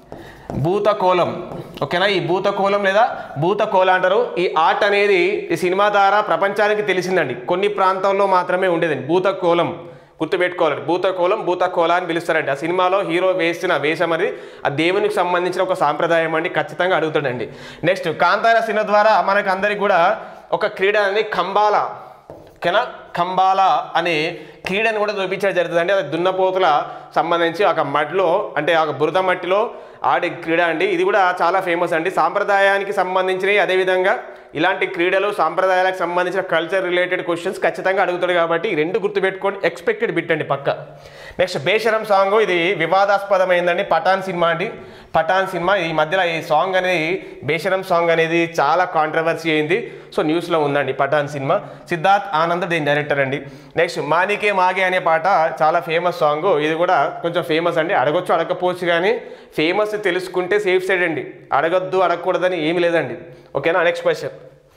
S1: భూతకోలం ఓకేనా ఈ భూతకోలం లేదా భూతకోల అంటారు ఈ ఆర్ట్ అనేది ఈ సినిమా ద్వారా ప్రపంచానికి తెలిసిందండి కొన్ని ప్రాంతాల్లో మాత్రమే ఉండేదండి భూతకోలం గుర్తుపెట్టుకోవాలండి భూతకోలం భూతకోల అని పిలుస్తారండి ఆ సినిమాలో హీరో వేసిన వేషం అనేది ఆ దేవునికి సంబంధించిన ఒక సాంప్రదాయం అండి ఖచ్చితంగా అడుగుతాడండి నెక్స్ట్ కాంతార సినిమా ద్వారా మనకు అందరికి కూడా ఒక క్రీడ అనేది కంబాల ఓకేనా కంబాల అనే క్రీడను కూడా చూపించడం జరుగుతుంది అది దున్నపోతుల సంబంధించి ఒక మట్టిలో అంటే ఒక బురద మట్టిలో ఆడే క్రీడ అండి ఇది కూడా చాలా ఫేమస్ అండి సాంప్రదాయానికి సంబంధించినవి అదేవిధంగా ఇలాంటి క్రీడలు సాంప్రదాయాలకు సంబంధించిన కల్చర్ రిలేటెడ్ క్వశ్చన్స్ ఖచ్చితంగా అడుగుతాడు కాబట్టి ఈ రెండు గుర్తుపెట్టుకోండి ఎక్స్పెక్టెడ్ బిట్ అండి పక్క నెక్స్ట్ బేషరం సాంగ్ ఇది వివాదాస్పదమైందండి పఠాన్ సినిమా అండి పఠాన్ సినిమా ఈ మధ్యలో ఈ సాంగ్ అనేది బేషరం సాంగ్ అనేది చాలా కాంట్రవర్సీ అయింది సో న్యూస్లో ఉందండి పఠాన్ సినిమా సిద్ధార్థ్ ఆనంద్ దీని డైరెక్టర్ అండి నెక్స్ట్ మానికే మాగే అనే పాట చాలా ఫేమస్ సాంగ్ ఇది కూడా కొంచెం ఫేమస్ అండి అడగొచ్చు అడగకపోవచ్చు కానీ ఫేమస్ తెలుసుకుంటే సేఫ్ సైడ్ అండి అడగొద్దు అడగకూడదని ఏమీ లేదండి ఓకేనా నెక్స్ట్ క్వశ్చన్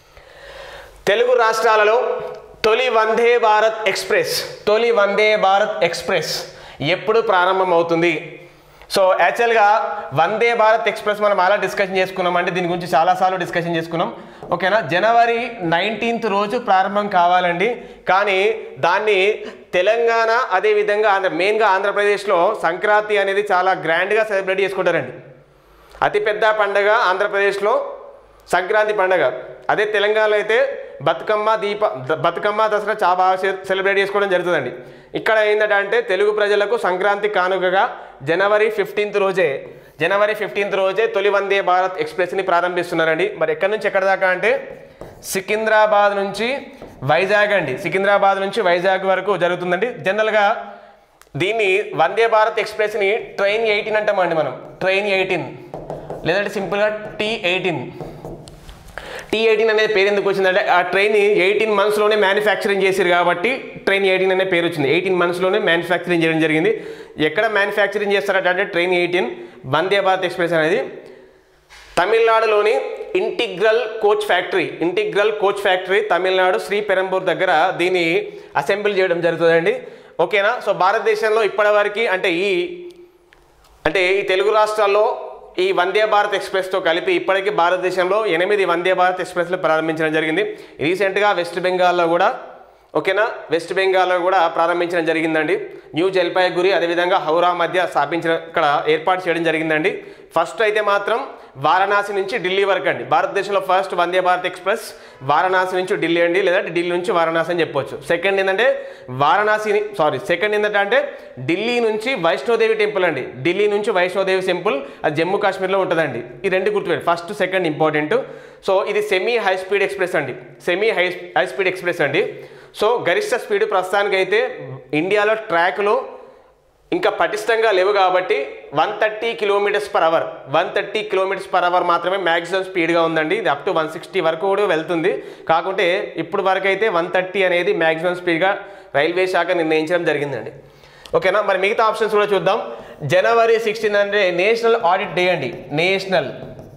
S1: తెలుగు రాష్ట్రాలలో తొలి వందే భారత్ ఎక్స్ప్రెస్ తొలి వందే భారత్ ఎక్స్ప్రెస్ ఎప్పుడు ప్రారంభమవుతుంది సో యాక్చువల్గా వందే భారత్ ఎక్స్ప్రెస్ మనం అలా డిస్కషన్ చేసుకున్నామంటే దీని గురించి చాలాసార్లు డిస్కషన్ చేసుకున్నాం ఓకేనా జనవరి నైన్టీన్త్ రోజు ప్రారంభం కావాలండి కానీ దాన్ని తెలంగాణ అదేవిధంగా ఆంధ్ర మెయిన్గా ఆంధ్రప్రదేశ్లో సంక్రాంతి అనేది చాలా గ్రాండ్గా సెలబ్రేట్ చేసుకుంటారండి అతిపెద్ద పండగ ఆంధ్రప్రదేశ్లో సంక్రాంతి పండగ అదే తెలంగాణలో అయితే బతుకమ్మ దీప ద- బతుకమ్మ దసరా చాలా బాగా సె- సెలబ్రేట్ చేసుకోవడం జరుగుతుందండి ఇక్కడ ఏంటంటే తెలుగు ప్రజలకు సంక్రాంతి కానుకగా జనవరి ఫిఫ్టీన్త్ రోజే జనవరి ఫిఫ్టీన్త్ రోజే తొలి వందే భారత్ ఎక్స్ప్రెస్ని ప్రారంభిస్తున్నారండి మరి ఎక్కడి నుంచి ఎక్కడి దాకా అంటే సికింద్రాబాద్ నుంచి వైజాగ్ అండి సికింద్రాబాద్ నుంచి వైజాగ్ వరకు జరుగుతుందండి జనరల్గా దీన్ని వందే భారత్ ఎక్స్ప్రెస్ని ట్రైన్ ఎయిటీన్ అంటామండి మనం ట్రైన్ ఎయిటీన్ లేదంటే సింపుల్గా టీ ఎయిటీన్ టీ ఎయిటీన్ అనేది పేరు ఎందుకు వచ్చిందంటే ఆ ట్రైన్ ఎయిటీన్ మంత్స్లోనే మ్యానుఫ్యాక్చరింగ్ చేశారు కాబట్టి ట్రైన్ ఎయిటీన్ అనే పేరు వచ్చింది ఎయిటీన్ మంత్స్లోనే మ్యానుఫ్యాక్చరింగ్ చేయడం జరిగింది ఎక్కడ మ్యానుఫ్యాక్చరింగ్ చేస్తారంటే train eighteen Vande Bharat express అనేది తమిళనాడులోని integral coach factory integral coach factory Tamil Nadu Sri Perambur దగ్గర దీన్ని అసెంబ్లీ చేయడం జరుగుతుందండి ఓకేనా సో భారతదేశంలో ఇప్పటివరకు అంటే ఈ అంటే ఈ తెలుగు రాష్ట్రాల్లో ఈ వందే భారత్ ఎక్స్ప్రెస్తో కలిపి ఇప్పటికీ భారతదేశంలో ఎనిమిది వందే భారత్ ఎక్స్ప్రెస్లు ప్రారంభించడం జరిగింది రీసెంట్గా వెస్ట్ బెంగాల్లో కూడా ఓకేనా వెస్ట్ బెంగాల్లో కూడా ప్రారంభించడం జరిగిందండి న్యూ జల్పాయిగురి అదేవిధంగా హౌరా మధ్య స్థాపించిన ఇక్కడ ఏర్పాటు చేయడం జరిగిందండి ఫస్ట్ అయితే మాత్రం వారణాసి నుంచి ఢిల్లీ వరకు అండి భారతదేశంలో ఫస్ట్ వందే భారత్ ఎక్స్ప్రెస్ వారణాసి నుంచి ఢిల్లీ అండి లేదంటే ఢిల్లీ నుంచి వారణాసి అని చెప్పొచ్చు సెకండ్ ఏంటంటే వారణాసి సారీ సెకండ్ ఏంటంటే అంటే ఢిల్లీ నుంచి వైష్ణోదేవి టెంపుల్ అండి ఢిల్లీ నుంచి వైష్ణోదేవి టెంపుల్ అది జమ్మూ కాశ్మీర్లో ఉంటుందండి ఈ రెండు గుర్తుపెట్టి ఫస్ట్ సెకండ్ ఇంపార్టెంట్ సో ఇది సెమీ హై స్పీడ్ ఎక్స్ప్రెస్ అండి semi high high speed express అండి సో గరిష్ట స్పీడ్ ప్రస్తుతానికి అయితే ఇండియాలో ట్రాక్లో ఇంకా పటిష్టంగా లేవు కాబట్టి one thirty kilometres per hour one thirty kilometres per hour మాత్రమే మ్యాక్సిమం స్పీడ్గా ఉందండి ఇది అప్ టు వన్ సిక్స్టీ వరకు కూడా వెళ్తుంది కాకుంటే ఇప్పుడు వరకు అయితే వన్ థర్టీ అనేది మ్యాక్సిమం స్పీడ్గా రైల్వే శాఖ నిర్ణయించడం జరిగిందండి ఓకేనా మరి మిగతా ఆప్షన్స్ కూడా చూద్దాం జనవరి సిక్స్టీన్ అంటే నేషనల్ ఆడిట్ డే అండి national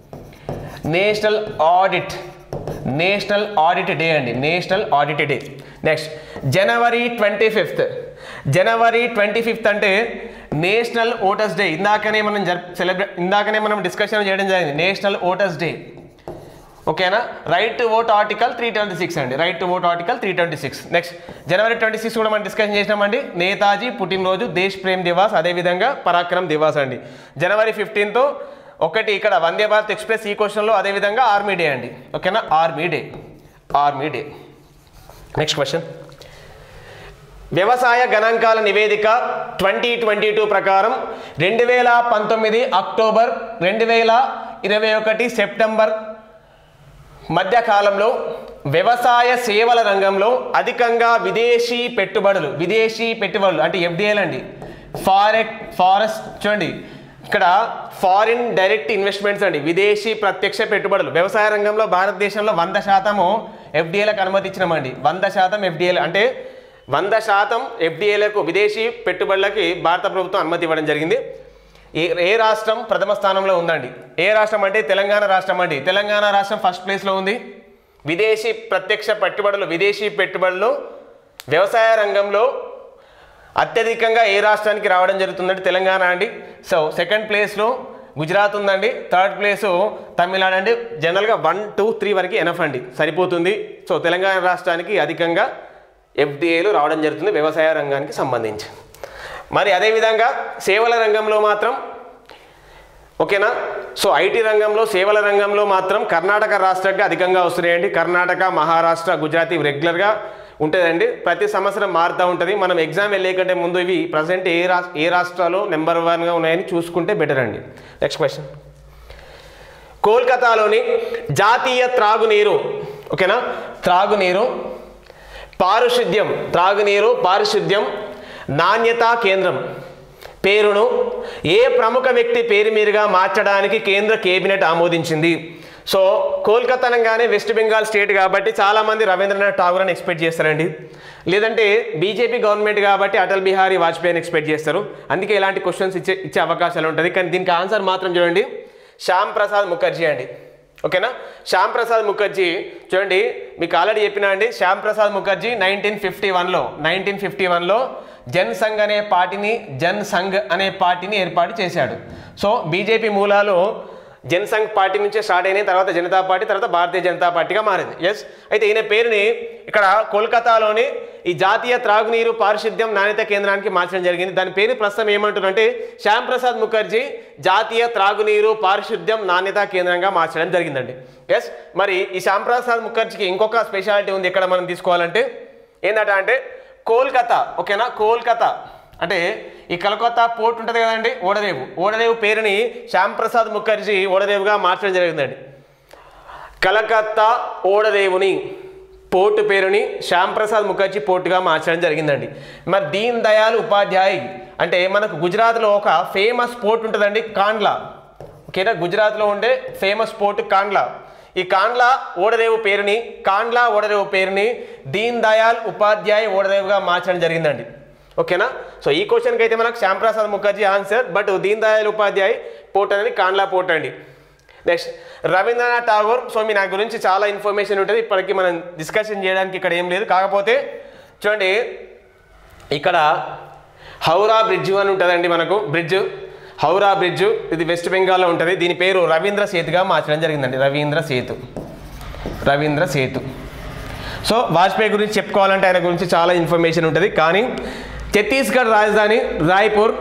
S1: national audit national audit day అండి నేషనల్ ఆడిట్ డే నెక్స్ట్ జనవరి ట్వంటీ ఫిఫ్త్ జనవరి ట్వంటీ ఫిఫ్త్ అంటే నేషనల్ ఓటర్స్ డే ఇందాకనే మనం జర్ సెలబ్రేట్ ఇందాకనే మనం డిస్కషన్ చేయడం జరిగింది నేషనల్ ఓటర్స్ డే ఓకేనా right to vote article three twenty six అండి right to vote article three twenty six next జనవరి ట్వంటీ సిక్స్ కూడా మనం డిస్కషన్ చేసినామండి నేతాజీ పుట్టినరోజు దేశ్ ప్రేమ్ దివాస్ అదేవిధంగా పరాక్రమ్ దివాస్ అండి జనవరి ఫిఫ్టీన్త్ ఒకటి ఇక్కడ వందే భారత్ ఎక్స్ప్రెస్ ఈ క్వశ్చన్లో అదేవిధంగా ఆర్మీ డే అండి ఓకేనా army day army day next question వ్యవసాయ గణాంకాల నివేదిక ట్వంటీ ట్వంటీ టూ ప్రకారం రెండు వేల పంతొమ్మిది అక్టోబర్ రెండు వేల ఇరవై ఒకటి సెప్టెంబర్ మధ్య కాలంలో వ్యవసాయ సేవల రంగంలో అధికంగా విదేశీ పెట్టుబడులు విదేశీ పెట్టుబడులు అంటే ఎఫ్డిఐలు అండి ఫారెక్ ఫారెస్ట్ చూడండి ఇక్కడ ఫారిన్ డైరెక్ట్ ఇన్వెస్ట్మెంట్స్ అండి విదేశీ ప్రత్యక్ష పెట్టుబడులు వ్యవసాయ రంగంలో భారతదేశంలో వంద శాతము ఎఫ్డిఐలకు అనుమతి ఇచ్చినామండి వంద శాతం ఎఫ్డిఐలు అంటే వంద శాతం ఎఫ్డిఐలకు విదేశీ పెట్టుబడులకి భారత ప్రభుత్వం అనుమతి ఇవ్వడం జరిగింది ఏ ఏ రాష్ట్రం ప్రథమ స్థానంలో ఉందండి ఏ రాష్ట్రం అంటే తెలంగాణ రాష్ట్రం అండి తెలంగాణ రాష్ట్రం ఫస్ట్ ప్లేస్లో ఉంది విదేశీ ప్రత్యక్ష పెట్టుబడులు విదేశీ పెట్టుబడులు వ్యవసాయ రంగంలో అత్యధికంగా ఏ రాష్ట్రానికి రావడం జరుగుతుందంటే తెలంగాణ అండి సో సెకండ్ ప్లేస్లో గుజరాత్ ఉందండి థర్డ్ ప్లేసు తమిళనాడు అండి జనరల్గా వన్ టూ త్రీ వరకు ఎనఫ్ అండి సరిపోతుంది సో తెలంగాణ రాష్ట్రానికి అధికంగా ఎఫ్డిఏలు రావడం జరుగుతుంది వ్యవసాయ రంగానికి సంబంధించి మరి అదేవిధంగా సేవల రంగంలో మాత్రం ఓకేనా సో ఐటీ రంగంలో సేవల రంగంలో మాత్రం కర్ణాటక రాష్ట్రంగా అధికంగా వస్తున్నాయండి కర్ణాటక మహారాష్ట్ర గుజరాత్ ఇవి రెగ్యులర్గా ఉంటుందండి ప్రతి సంవత్సరం మారుతూ ఉంటుంది మనం ఎగ్జామ్ వెళ్ళే కంటే ముందు ఇవి ప్రజెంట్ ఏ రా ఏ రాష్ట్రాలు నెంబర్ వన్గా ఉన్నాయని చూసుకుంటే బెటర్ అండి నెక్స్ట్ క్వశ్చన్ కోల్కతాలోని జాతీయ త్రాగునీరు ఓకేనా త్రాగునీరు పారిశుద్ధ్యం త్రాగునీరు పారిశుద్ధ్యం నాణ్యతా కేంద్రం పేరును ఏ ప్రముఖ వ్యక్తి పేరు మీదుగా మార్చడానికి కేంద్ర కేబినెట్ ఆమోదించింది సో కోల్కతా అనగానే వెస్ట్ బెంగాల్ స్టేట్ కాబట్టి చాలామంది రవీంద్రనాథ్ ఠాగూర్ అని ఎక్స్పెక్ట్ చేస్తారండి లేదంటే బీజేపీ గవర్నమెంట్ కాబట్టి అటల్ బిహారీ వాజ్పేయిని ఎక్స్పెక్ట్ చేస్తారు అందుకే ఇలాంటి క్వశ్చన్స్ ఇచ్చే ఇచ్చే అవకాశాలు ఉంటుంది కానీ దీనికి ఆన్సర్ మాత్రం చూడండి శ్యామ్ ప్రసాద్ ముఖర్జీ అండి ఓకేనా శ్యామ్ ప్రసాద్ ముఖర్జీ చూడండి మీకు ఆల్రెడీ చెప్పినా అండి శ్యామ్ ప్రసాద్ ముఖర్జీ నైన్టీన్ ఫిఫ్టీ వన్లో నైన్టీన్ ఫిఫ్టీ వన్లో జన్ సంఘ్ అనే పార్టీని జన్ సంఘ్ అనే పార్టీని ఏర్పాటు చేశాడు సో బీజేపీ మూలాలు జన్ సంఘ్ పార్టీ నుంచే స్టార్ట్ అయినాయి తర్వాత జనతా పార్టీ తర్వాత భారతీయ జనతా పార్టీగా మారింది ఎస్ అయితే ఈయన పేరుని ఇక్కడ కోల్కతాలోని ఈ జాతీయ త్రాగునీరు పారిశుద్ధ్యం నాణ్యత కేంద్రానికి మార్చడం జరిగింది దాని పేరు ప్రస్తుతం ఏమంటున్నారంటే శ్యామ్ ప్రసాద్ ముఖర్జీ జాతీయ త్రాగునీరు పారిశుద్ధ్యం నాణ్యత కేంద్రంగా మార్చడం జరిగిందండి ఎస్ మరి ఈ శ్యామ్ ప్రసాద్ ముఖర్జీకి ఇంకొక స్పెషాలిటీ ఉంది ఇక్కడ మనం తీసుకోవాలంటే ఏంటంటే అంటే కోల్కతా ఓకేనా కోల్కతా అంటే ఈ కలకత్తా పోర్ట్ ఉంటుంది కదండి ఓడరేవు ఓడరేవు పేరుని శ్యామ్ ప్రసాద్ ముఖర్జీ ఓడరేవుగా మార్చడం జరిగిందండి కలకత్తా ఓడరేవుని పోర్టు పేరుని శ్యామ్ ప్రసాద్ ముఖర్జీ పోర్టుగా మార్చడం జరిగిందండి మరి దీన్ దయాళ్ ఉపాధ్యాయ్ అంటే మనకు గుజరాత్లో ఒక ఫేమస్ పోర్ట్ ఉంటుందండి కాండ్లా ఓకేనా గుజరాత్లో ఉండే ఫేమస్ పోర్ట్ కాండ్లా ఈ కాండ్లా ఓడరేవు పేరుని కాండ్లా ఓడరేవు పేరుని దీన్ దయాళ్ ఉపాధ్యాయ్ ఓడరేవుగా మార్చడం జరిగిందండి ఓకేనా సో ఈ క్వశ్చన్కి అయితే మనకు Shyam Prasad Mukherjee answer but Deen Dayal Upadhyay port అనేది కాండ్లా పోర్ట్ అండి నెక్స్ట్ రవీంద్రనాథ్ ఠాగూర్ సో మీ నా గురించి చాలా ఇన్ఫర్మేషన్ ఉంటుంది ఇప్పటికి మనం డిస్కషన్ చేయడానికి ఇక్కడ ఏం లేదు కాకపోతే చూడండి ఇక్కడ హౌరా బ్రిడ్జ్ అని ఉంటుందండి మనకు బ్రిడ్జ్ హౌరా బ్రిడ్జ్ ఇది వెస్ట్ బెంగాల్లో ఉంటుంది దీని పేరు రవీంద్ర సేతుగా మార్చడం జరిగిందండి రవీంద్ర సేతు రవీంద్ర సేతు సో వాజ్పేయి గురించి చెప్పుకోవాలంటే ఆయన గురించి చాలా ఇన్ఫర్మేషన్ ఉంటుంది కానీ ఛత్తీస్గఢ్ రాజధాని రాయ్పూర్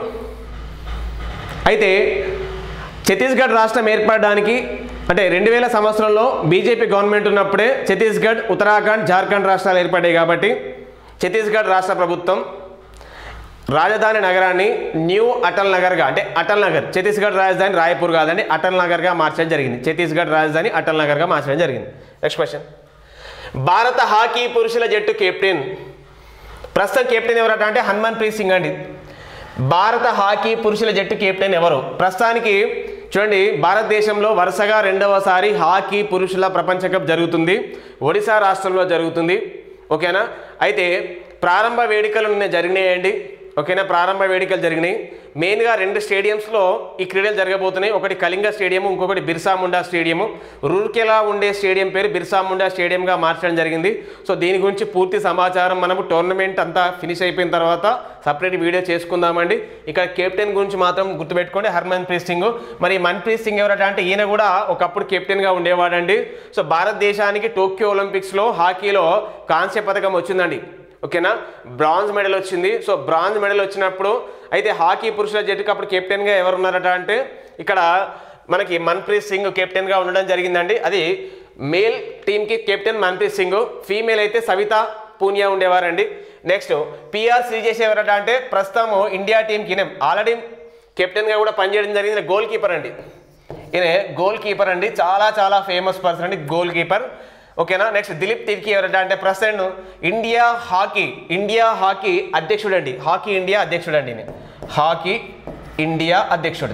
S1: అయితే ఛత్తీస్గఢ్ రాష్ట్రం ఏర్పడడానికి అంటే రెండు వేల సంవత్సరంలో బీజేపీ గవర్నమెంట్ ఉన్నప్పుడే ఛత్తీస్గఢ్ ఉత్తరాఖండ్ జార్ఖండ్ రాష్ట్రాలు ఏర్పడ్డాయి కాబట్టి ఛత్తీస్గఢ్ రాష్ట్ర ప్రభుత్వం రాజధాని నగరాన్ని న్యూ అటల్ నగర్గా అంటే అటల్ నగర్ ఛత్తీస్గఢ్ రాజధాని రాయ్పూర్ కాదండి అటల్ నగర్గా మార్చడం జరిగింది ఛత్తీస్గఢ్ రాజధాని అటల్ నగర్గా మార్చడం జరిగింది నెక్స్ట్ క్వశ్చన్ భారత హాకీ పురుషుల జట్టు కెప్టెన్ ప్రస్తుతం కెప్టెన్ ఎవరట అంటే హనుమాన్ ప్రీత్ సింగ్ అండి భారత హాకీ పురుషుల జట్టు కెప్టెన్ ఎవరు ప్రస్తుతానికి చూడండి భారతదేశంలో వరుసగా రెండవసారి హాకీ పురుషుల ప్రపంచ కప్ జరుగుతుంది ఒడిశా రాష్ట్రంలో జరుగుతుంది ఓకేనా అయితే ప్రారంభ వేడుకలు నిన్న జరిగినాయండి ఓకేనా ప్రారంభ వేడుకలు జరిగినాయి మెయిన్గా రెండు స్టేడియంస్లో ఈ క్రీడలు జరగబోతున్నాయి ఒకటి కళింగ స్టేడియం ఇంకొకటి బిర్సా ముండా స్టేడియము రూర్కెలా ఉండే స్టేడియం పేరు బిర్సా ముండా స్టేడియంగా మార్చడం జరిగింది సో దీని గురించి పూర్తి సమాచారం మనము టోర్నమెంట్ అంతా ఫినిష్ అయిపోయిన తర్వాత సపరేట్ వీడియో చేసుకుందామండి ఇక్కడ కెప్టెన్ గురించి మాత్రం గుర్తుపెట్టుకోండి హర్మన్ ప్రీత్ సింగ్ మరి మన్ప్రీత్ సింగ్ ఎవరట అంటే ఈయన కూడా ఒకప్పుడు కెప్టెన్గా ఉండేవాడండి సో భారతదేశానికి టోక్యో ఒలింపిక్స్లో హాకీలో కాంస్య పథకం వచ్చిందండి ఓకేనా బ్రాంజ్ మెడల్ వచ్చింది సో బ్రాంజ్ మెడల్ వచ్చినప్పుడు అయితే హాకీ పురుషుల జట్టుకు అప్పుడు కెప్టెన్గా ఎవరు ఉన్నారట అంటే ఇక్కడ మనకి మన్ప్రీత్ సింగ్ కెప్టెన్గా ఉండడం జరిగిందండి అది మేల్ టీంకి కెప్టెన్ మన్ప్రీత్ సింగ్ ఫీమేల్ అయితే సవిత పూనియా ఉండేవారండి నెక్స్ట్ పిఆర్ శ్రీజేష్ ఎవరట అంటే ప్రస్తుతం ఇండియా టీంకి ఈయన ఆల్రెడీ కెప్టెన్గా కూడా పనిచేయడం జరిగింది గోల్ కీపర్ అండి ఈయన గోల్ కీపర్ అండి చాలా చాలా ఫేమస్ పర్సన్ అండి గోల్ కీపర్ ఓకేనా నెక్స్ట్ దిలీప్ తిర్కి ఎవరంటే అంటే ప్రస్తుతం ఇండియా హాకీ ఇండియా హాకీ అధ్యక్షుడు అండి హాకీ ఇండియా అధ్యక్షుడు అండి ఈయన. హాకీ ఇండియా అధ్యక్షుడు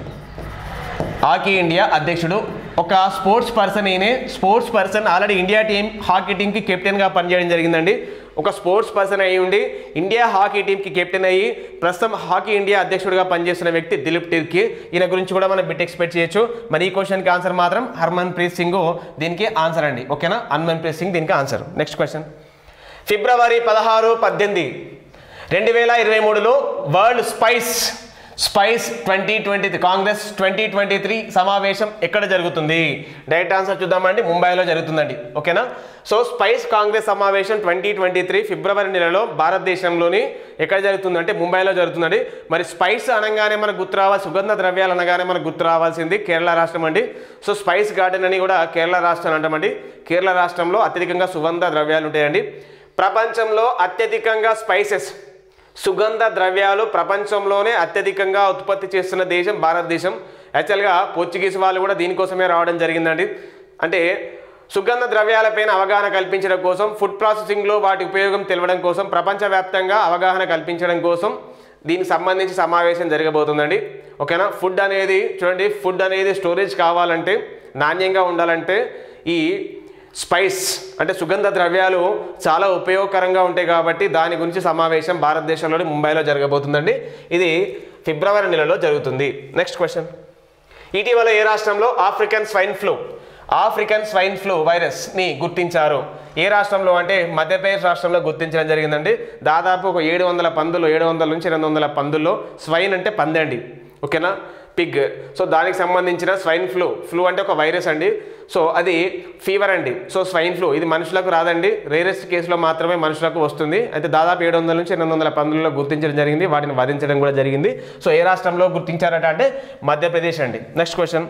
S1: హాకీ ఇండియా అధ్యక్షుడు ఒక స్పోర్ట్స్ పర్సన్ ఈయనే sports person already India team hockey టీంకి కెప్టెన్గా పనిచేయడం జరిగిందండి ఒక స్పోర్ట్స్ పర్సన్ అయి ఉండి ఇండియా హాకీ టీంకి కెప్టెన్ అయ్యి ప్రస్తుతం హాకీ ఇండియా అధ్యక్షుడిగా పనిచేస్తున్న వ్యక్తి దిలీప్ టిర్కి ఈయన గురించి కూడా మనం బిట్ ఎక్స్పెక్ట్ చేయొచ్చు మరి ఈ క్వశ్చన్కి ఆన్సర్ మాత్రం హర్మన్ ప్రీత్ సింగ్ దీనికి ఆన్సర్ అండి ఓకేనా హర్మన్ ప్రీత్ సింగ్ దీనికి ఆన్సర్ నెక్స్ట్ క్వశ్చన్ ఫిబ్రవరి పదహారు పద్దెనిమిది రెండు వేల ఇరవై మూడులో world spice spice twenty twenty congress twenty twenty three సమావేశం ఎక్కడ జరుగుతుంది డైరెక్ట్ ఆన్సర్ చూద్దామండి ముంబైలో జరుగుతుందండి ఓకేనా సో స్పైస్ కాంగ్రెస్ సమావేశం ట్వంటీ ట్వంటీ త్రీ ఫిబ్రవరి నెలలో భారతదేశంలోని ఎక్కడ జరుగుతుంది అంటే ముంబైలో జరుగుతుందండి మరి స్పైస్ అనగానే మనకు గుర్తు రావాలి సుగంధ ద్రవ్యాలు అనగానే మనకు గుర్తు రావాల్సింది కేరళ రాష్ట్రం అండి సో స్పైస్ గార్డెన్ అని కూడా కేరళ రాష్ట్రం అంటామండి కేరళ రాష్ట్రంలో అత్యధికంగా సుగంధ ద్రవ్యాలు ఉంటాయండి ప్రపంచంలో అత్యధికంగా స్పైసెస్ సుగంధ ద్రవ్యాలు ప్రపంచంలోనే అత్యధికంగా ఉత్పత్తి చేస్తున్న దేశం భారతదేశం యాక్చువల్గా పోర్చుగీస్ వాళ్ళు కూడా దీనికోసమే రావడం జరిగిందండి అంటే సుగంధ ద్రవ్యాలపైన అవగాహన కల్పించడం కోసం ఫుడ్ ప్రాసెసింగ్లో వాటి ఉపయోగం తెలవడం కోసం ప్రపంచవ్యాప్తంగా అవగాహన కల్పించడం కోసం దీనికి సంబంధించి సమావేశం జరగబోతుందండి ఓకేనా ఫుడ్ అనేది చూడండి ఫుడ్ అనేది స్టోరేజ్ కావాలంటే నాణ్యంగా ఉండాలంటే ఈ స్పైస్ అంటే సుగంధ ద్రవ్యాలు చాలా ఉపయోగకరంగా ఉంటాయి కాబట్టి దాని గురించి సమావేశం భారతదేశంలోని ముంబైలో జరగబోతుందండి ఇది ఫిబ్రవరి నెలలో జరుగుతుంది నెక్స్ట్ క్వశ్చన్ ఇటీవల ఏ రాష్ట్రంలో African swine flu African swine flu వైరస్ని గుర్తించారు ఏ రాష్ట్రంలో అంటే మధ్యప్రదేశ్ రాష్ట్రంలో గుర్తించడం జరిగిందండి దాదాపు ఒక ఏడు వందల పందులు ఏడు వందల నుంచి రెండు వందల పందుల్లో స్వైన్ అంటే పంది అండి ఓకేనా పిగ్ సో దానికి సంబంధించిన స్వైన్ ఫ్లూ ఫ్లూ అంటే ఒక వైరస్ అండి సో అది ఫీవర్ అండి సో స్వైన్ ఫ్లూ ఇది మనుషులకు రాదండి రేరెస్ట్ కేసులో మాత్రమే మనుషులకు వస్తుంది అయితే దాదాపు ఏడు వందల నుంచి ఎనిమిది వందల పందులలో గుర్తించడం జరిగింది వాటిని వధించడం కూడా జరిగింది సో ఏ రాష్ట్రంలో గుర్తించారట అంటే మధ్యప్రదేశ్ అండి నెక్స్ట్ క్వశ్చన్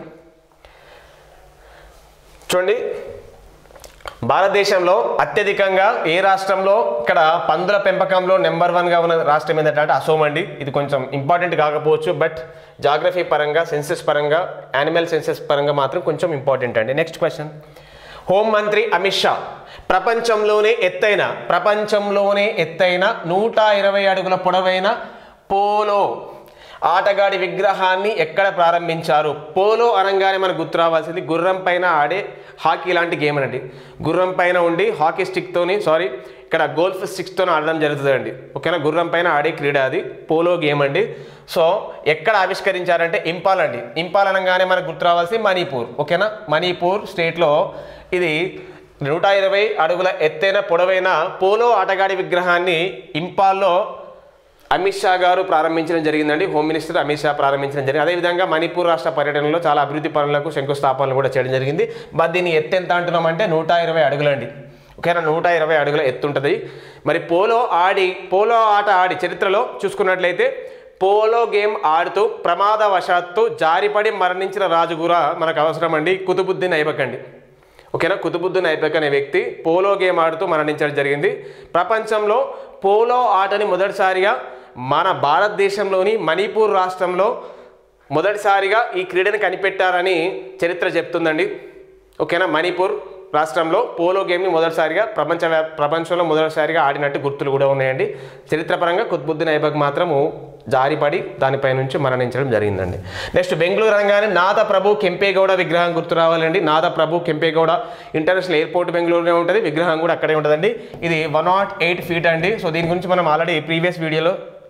S1: చూడండి భారతదేశంలో అత్యధికంగా ఏ రాష్ట్రంలో ఇక్కడ పందుల పెంపకంలో నెంబర్ వన్గా ఉన్న రాష్ట్రం ఏంటంటే అసోం అండి ఇది కొంచెం ఇంపార్టెంట్ కాకపోవచ్చు బట్ జాగ్రఫీ పరంగా సెన్సెస్ పరంగా యానిమల్ సెన్సెస్ పరంగా మాత్రం కొంచెం ఇంపార్టెంట్ అండి నెక్స్ట్ క్వశ్చన్ హోంమంత్రి అమిత్ షా ప్రపంచంలోనే ఎత్తైన ప్రపంచంలోనే ఎత్తైన నూట ఇరవై అడుగుల పొడవైన పోలో ఆటగాడి విగ్రహాన్ని ఎక్కడ ప్రారంభించారు పోలో అనగానే మనకు గుర్తు రావాల్సింది గుర్రం పైన ఆడే హాకీ లాంటి గేమ్ అండి గుర్రం పైన ఉండి హాకీ స్టిక్తోని సారీ ఇక్కడ గోల్ఫ్ స్టిక్స్తో ఆడడం జరుగుతుందండి ఓకేనా గుర్రం పైన ఆడే క్రీడ అది పోలో గేమ్ అండి సో ఎక్కడ ఆవిష్కరించారంటే ఇంపాల్ అండి ఇంపాల్ అనగానే మనకు గుర్తు రావాల్సి మణిపూర్ ఓకేనా మణిపూర్ స్టేట్లో ఇది నూట ఇరవై అడుగుల ఎత్తైన పొడవైన పోలో ఆటగాడి విగ్రహాన్ని ఇంపాల్లో అమిత్ షా గారు ప్రారంభించడం జరిగిందండి హోమ్ మినిస్టర్ అమిత్ షా ప్రారంభించడం జరిగింది అదేవిధంగా మణిపూర్ రాష్ట్ర పర్యటనలో చాలా అభివృద్ధి పనులకు శంకుస్థాపనలు కూడా చేయడం జరిగింది బట్ దీన్ని ఎత్తు ఎంత అంటున్నామంటే నూట ఇరవై అడుగులండి ఓకేనా నూట ఇరవై అడుగుల ఎత్తు ఉంటుంది మరి పోలో ఆడి పోలో ఆట ఆడి చరిత్రలో చూసుకున్నట్లయితే పోలో గేమ్ ఆడుతూ ప్రమాదవశాత్తు జారిపడి మరణించిన రాజు కూడా మనకు అవసరం అండి కుతుబుద్దీన్ ఐబక్ అండి ఓకేనా కుతుబుద్దీన్ ఐబక్ అనే వ్యక్తి పోలో గేమ్ ఆడుతూ మరణించడం జరిగింది ప్రపంచంలో పోలో ఆటని మొదటిసారిగా మన భారతదేశంలోని మణిపూర్ రాష్ట్రంలో మొదటిసారిగా ఈ క్రీడని కనిపెట్టారని చరిత్ర చెప్తుందండి ఓకేనా మణిపూర్ రాష్ట్రంలో పోలో గేమ్ని మొదటిసారిగా ప్రపంచ వ్యాప్- ప్రపంచంలో మొదటిసారిగా ఆడినట్టు గుర్తులు కూడా ఉన్నాయండి చరిత్రపరంగా కుత్బుద్దీన్ ఐబక్ మాత్రము జారిపడి దానిపై నుంచి మరణించడం జరిగిందండి నెక్స్ట్ బెంగళూరు అనగానే నాద ప్రభు కెంపేగౌడ విగ్రహం గుర్తు రావాలండి నాద ప్రభు కెంపేగౌడ ఇంటర్నేషనల్ ఎయిర్పోర్ట్ బెంగళూరులో ఉంటుంది విగ్రహం కూడా అక్కడే ఉంటుందండి ఇది వన్ నాట్ ఎయిట్ ఫీట్ అండి సో దీని గురించి మనం ఆల్రెడీ ప్రీవియస్ వీడియోలో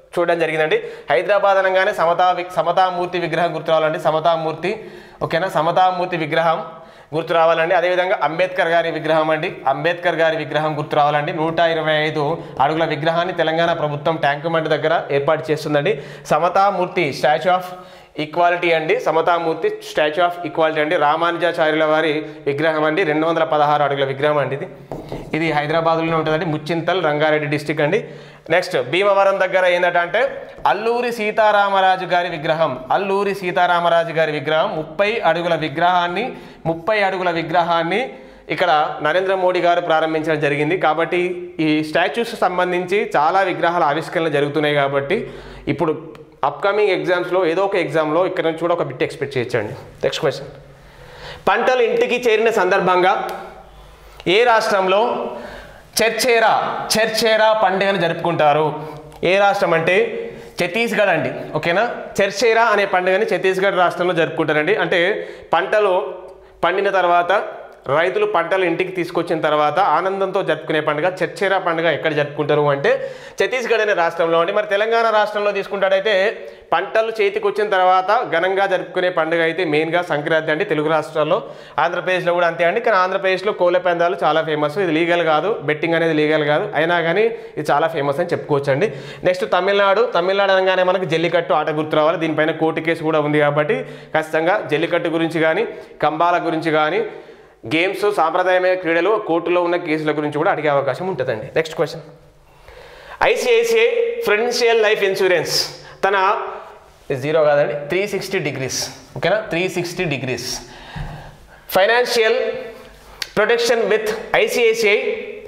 S1: చూడడం జరిగిందండి హైదరాబాద్ అనగానే సమతా వి- సమతామూర్తి విగ్రహం గుర్తు రావాలండి సమతామూర్తి ఓకేనా సమతామూర్తి విగ్రహం గుర్తు రావాలండి అదేవిధంగా అంబేద్కర్ గారి విగ్రహం అండి అంబేద్కర్ గారి విగ్రహం గుర్తు రావాలండి నూట ఇరవై ఐదు అడుగుల విగ్రహాన్ని తెలంగాణ ప్రభుత్వం ట్యాంక్ బండ్ దగ్గర ఏర్పాటు చేస్తుందండి సమతామూర్తి స్టాచ్యూ ఆఫ్ ఈక్వాలిటీ అండి సమతామూర్తి స్టాచ్యూ ఆఫ్ ఈక్వాలిటీ అండి రామానుజాచార్యుల వారి విగ్రహం అండి రెండు వందల పదహారు అడుగుల విగ్రహం అండి ఇది ఇది హైదరాబాద్లోనే ఉంటుందండి ముచ్చింతల్ రంగారెడ్డి డిస్టిక్ అండి నెక్స్ట్ భీమవరం దగ్గర ఏంటంటే అల్లూరి సీతారామరాజు గారి విగ్రహం అల్లూరి సీతారామరాజు గారి విగ్రహం ముప్పై అడుగుల విగ్రహాన్ని ముప్పై అడుగుల విగ్రహాన్ని ఇక్కడ నరేంద్ర మోడీ గారు ప్రారంభించడం జరిగింది కాబట్టి ఈ స్టాచ్యూస్ సంబంధించి చాలా విగ్రహాల ఆవిష్కరణలు జరుగుతున్నాయి కాబట్టి ఇప్పుడు అప్కమింగ్ ఎగ్జామ్స్లో ఏదో ఒక ఎగ్జామ్లో ఇక్కడ నుంచి కూడా ఒక బిట్ ఎక్స్పెక్ట్ చేయొచ్చండి నెక్స్ట్ క్వశ్చన్ పంటలు ఇంటికి చేరిన సందర్భంగా ఏ రాష్ట్రంలో చర్చేరా చర్చేరా పండుగను జరుపుకుంటారు ఏ రాష్ట్రం అంటే ఛత్తీస్గఢ్ అండి ఓకేనా చర్చేరా అనే పండుగని ఛత్తీస్గఢ్ రాష్ట్రంలో జరుపుకుంటారండి అంటే పంటలు పండిన తర్వాత రైతులు పంటలు ఇంటికి తీసుకొచ్చిన తర్వాత ఆనందంతో జరుపుకునే పండుగ చర్చేరా పండుగ ఎక్కడ జరుపుకుంటారు అంటే ఛత్తీస్గఢ్ అనే రాష్ట్రంలో అండి మరి తెలంగాణ రాష్ట్రంలో తీసుకుంటాడైతే పంటలు చేతికి వచ్చిన తర్వాత ఘనంగా జరుపుకునే పండుగ అయితే మెయిన్గా సంక్రాంతి అండి తెలుగు రాష్ట్రాల్లో ఆంధ్రప్రదేశ్లో కూడా అంతే అండి కానీ ఆంధ్రప్రదేశ్లో కోళ్ళ పందాలు చాలా ఫేమస్ ఇది లీగల్ కాదు బెట్టింగ్ అనేది లీగల్ కాదు అయినా కానీ ఇది చాలా ఫేమస్ అని చెప్పుకోవచ్చు అండి నెక్స్ట్ తమిళనాడు తమిళనాడు అనగానే మనకు జల్లికట్టు ఆట గుర్తు రావాలి దీనిపైన కోర్టు కేసు కూడా ఉంది కాబట్టి ఖచ్చితంగా జల్లికట్టు గురించి కానీ కంబాల గురించి కానీ గేమ్స్ సాంప్రదాయమైన క్రీడలు కోర్టులో ఉన్న కేసుల గురించి కూడా అడిగే అవకాశం ఉంటుందండి next question ICICI prudential life insurance తన జీరో కాదండి త్రీ సిక్స్టీ డిగ్రీస్ ఓకేనా three sixty degrees financial protection with ICICI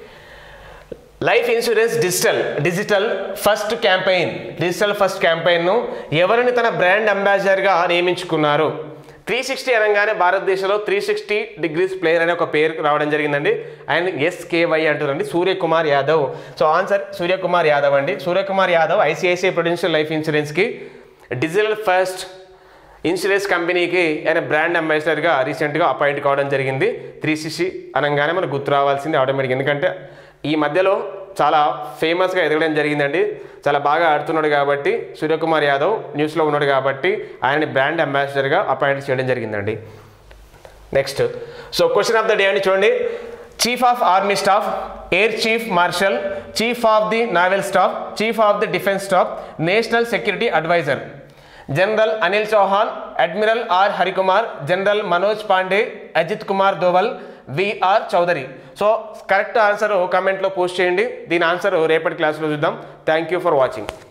S1: life insurance digital digital first campaign digital first క్యాంపెయిన్ను ఎవరిని తన బ్రాండ్ అంబాసిడర్గా నియమించుకున్నారు త్రీ సిక్స్టీ అనగానే భారతదేశంలో త్రీ సిక్స్టీ డిగ్రీస్ ప్లేయర్ అనే ఒక పేరు రావడం జరిగిందండి అండ్ ఎస్కేవై అంటారండి సూర్యకుమార్ యాదవ్ సో ఆన్సర్ సూర్యకుమార్ యాదవ్ అండి Suryakumar Yadav ICICI prudential life ఇన్సూరెన్స్కి డిజిటల్ ఫస్ట్ ఇన్సూరెన్స్ కంపెనీకి ఆయన బ్రాండ్ అంబాసిడర్గా రీసెంట్గా అపాయింట్ కావడం జరిగింది త్రీ సిక్స్టీ అనగానే మనకు గుర్తు రావాల్సింది ఆటోమేటిక్ ఎందుకంటే ఈ మధ్యలో చాలా ఫేమస్గా ఎదగడం జరిగిందండి చాలా బాగా ఆడుతున్నాడు కాబట్టి సూర్యకుమార్ యాదవ్ న్యూస్లో ఉన్నాడు కాబట్టి ఆయనని బ్రాండ్ అంబాసిడర్గా అపాయింట్ చేయడం జరిగిందండి next so question of the day అని చూడండి chief of army staff air chief marshal chief of the naval staff chief of the defence staff national security adviser general Anil Chauhan admiral R Harikumar general Manoj Pande Ajit Kumar Doval VR Chaudhari so correct answer కామెంట్లో post చేయండి దీని answer రేపటి క్లాస్లో చూద్దాం thank you for watching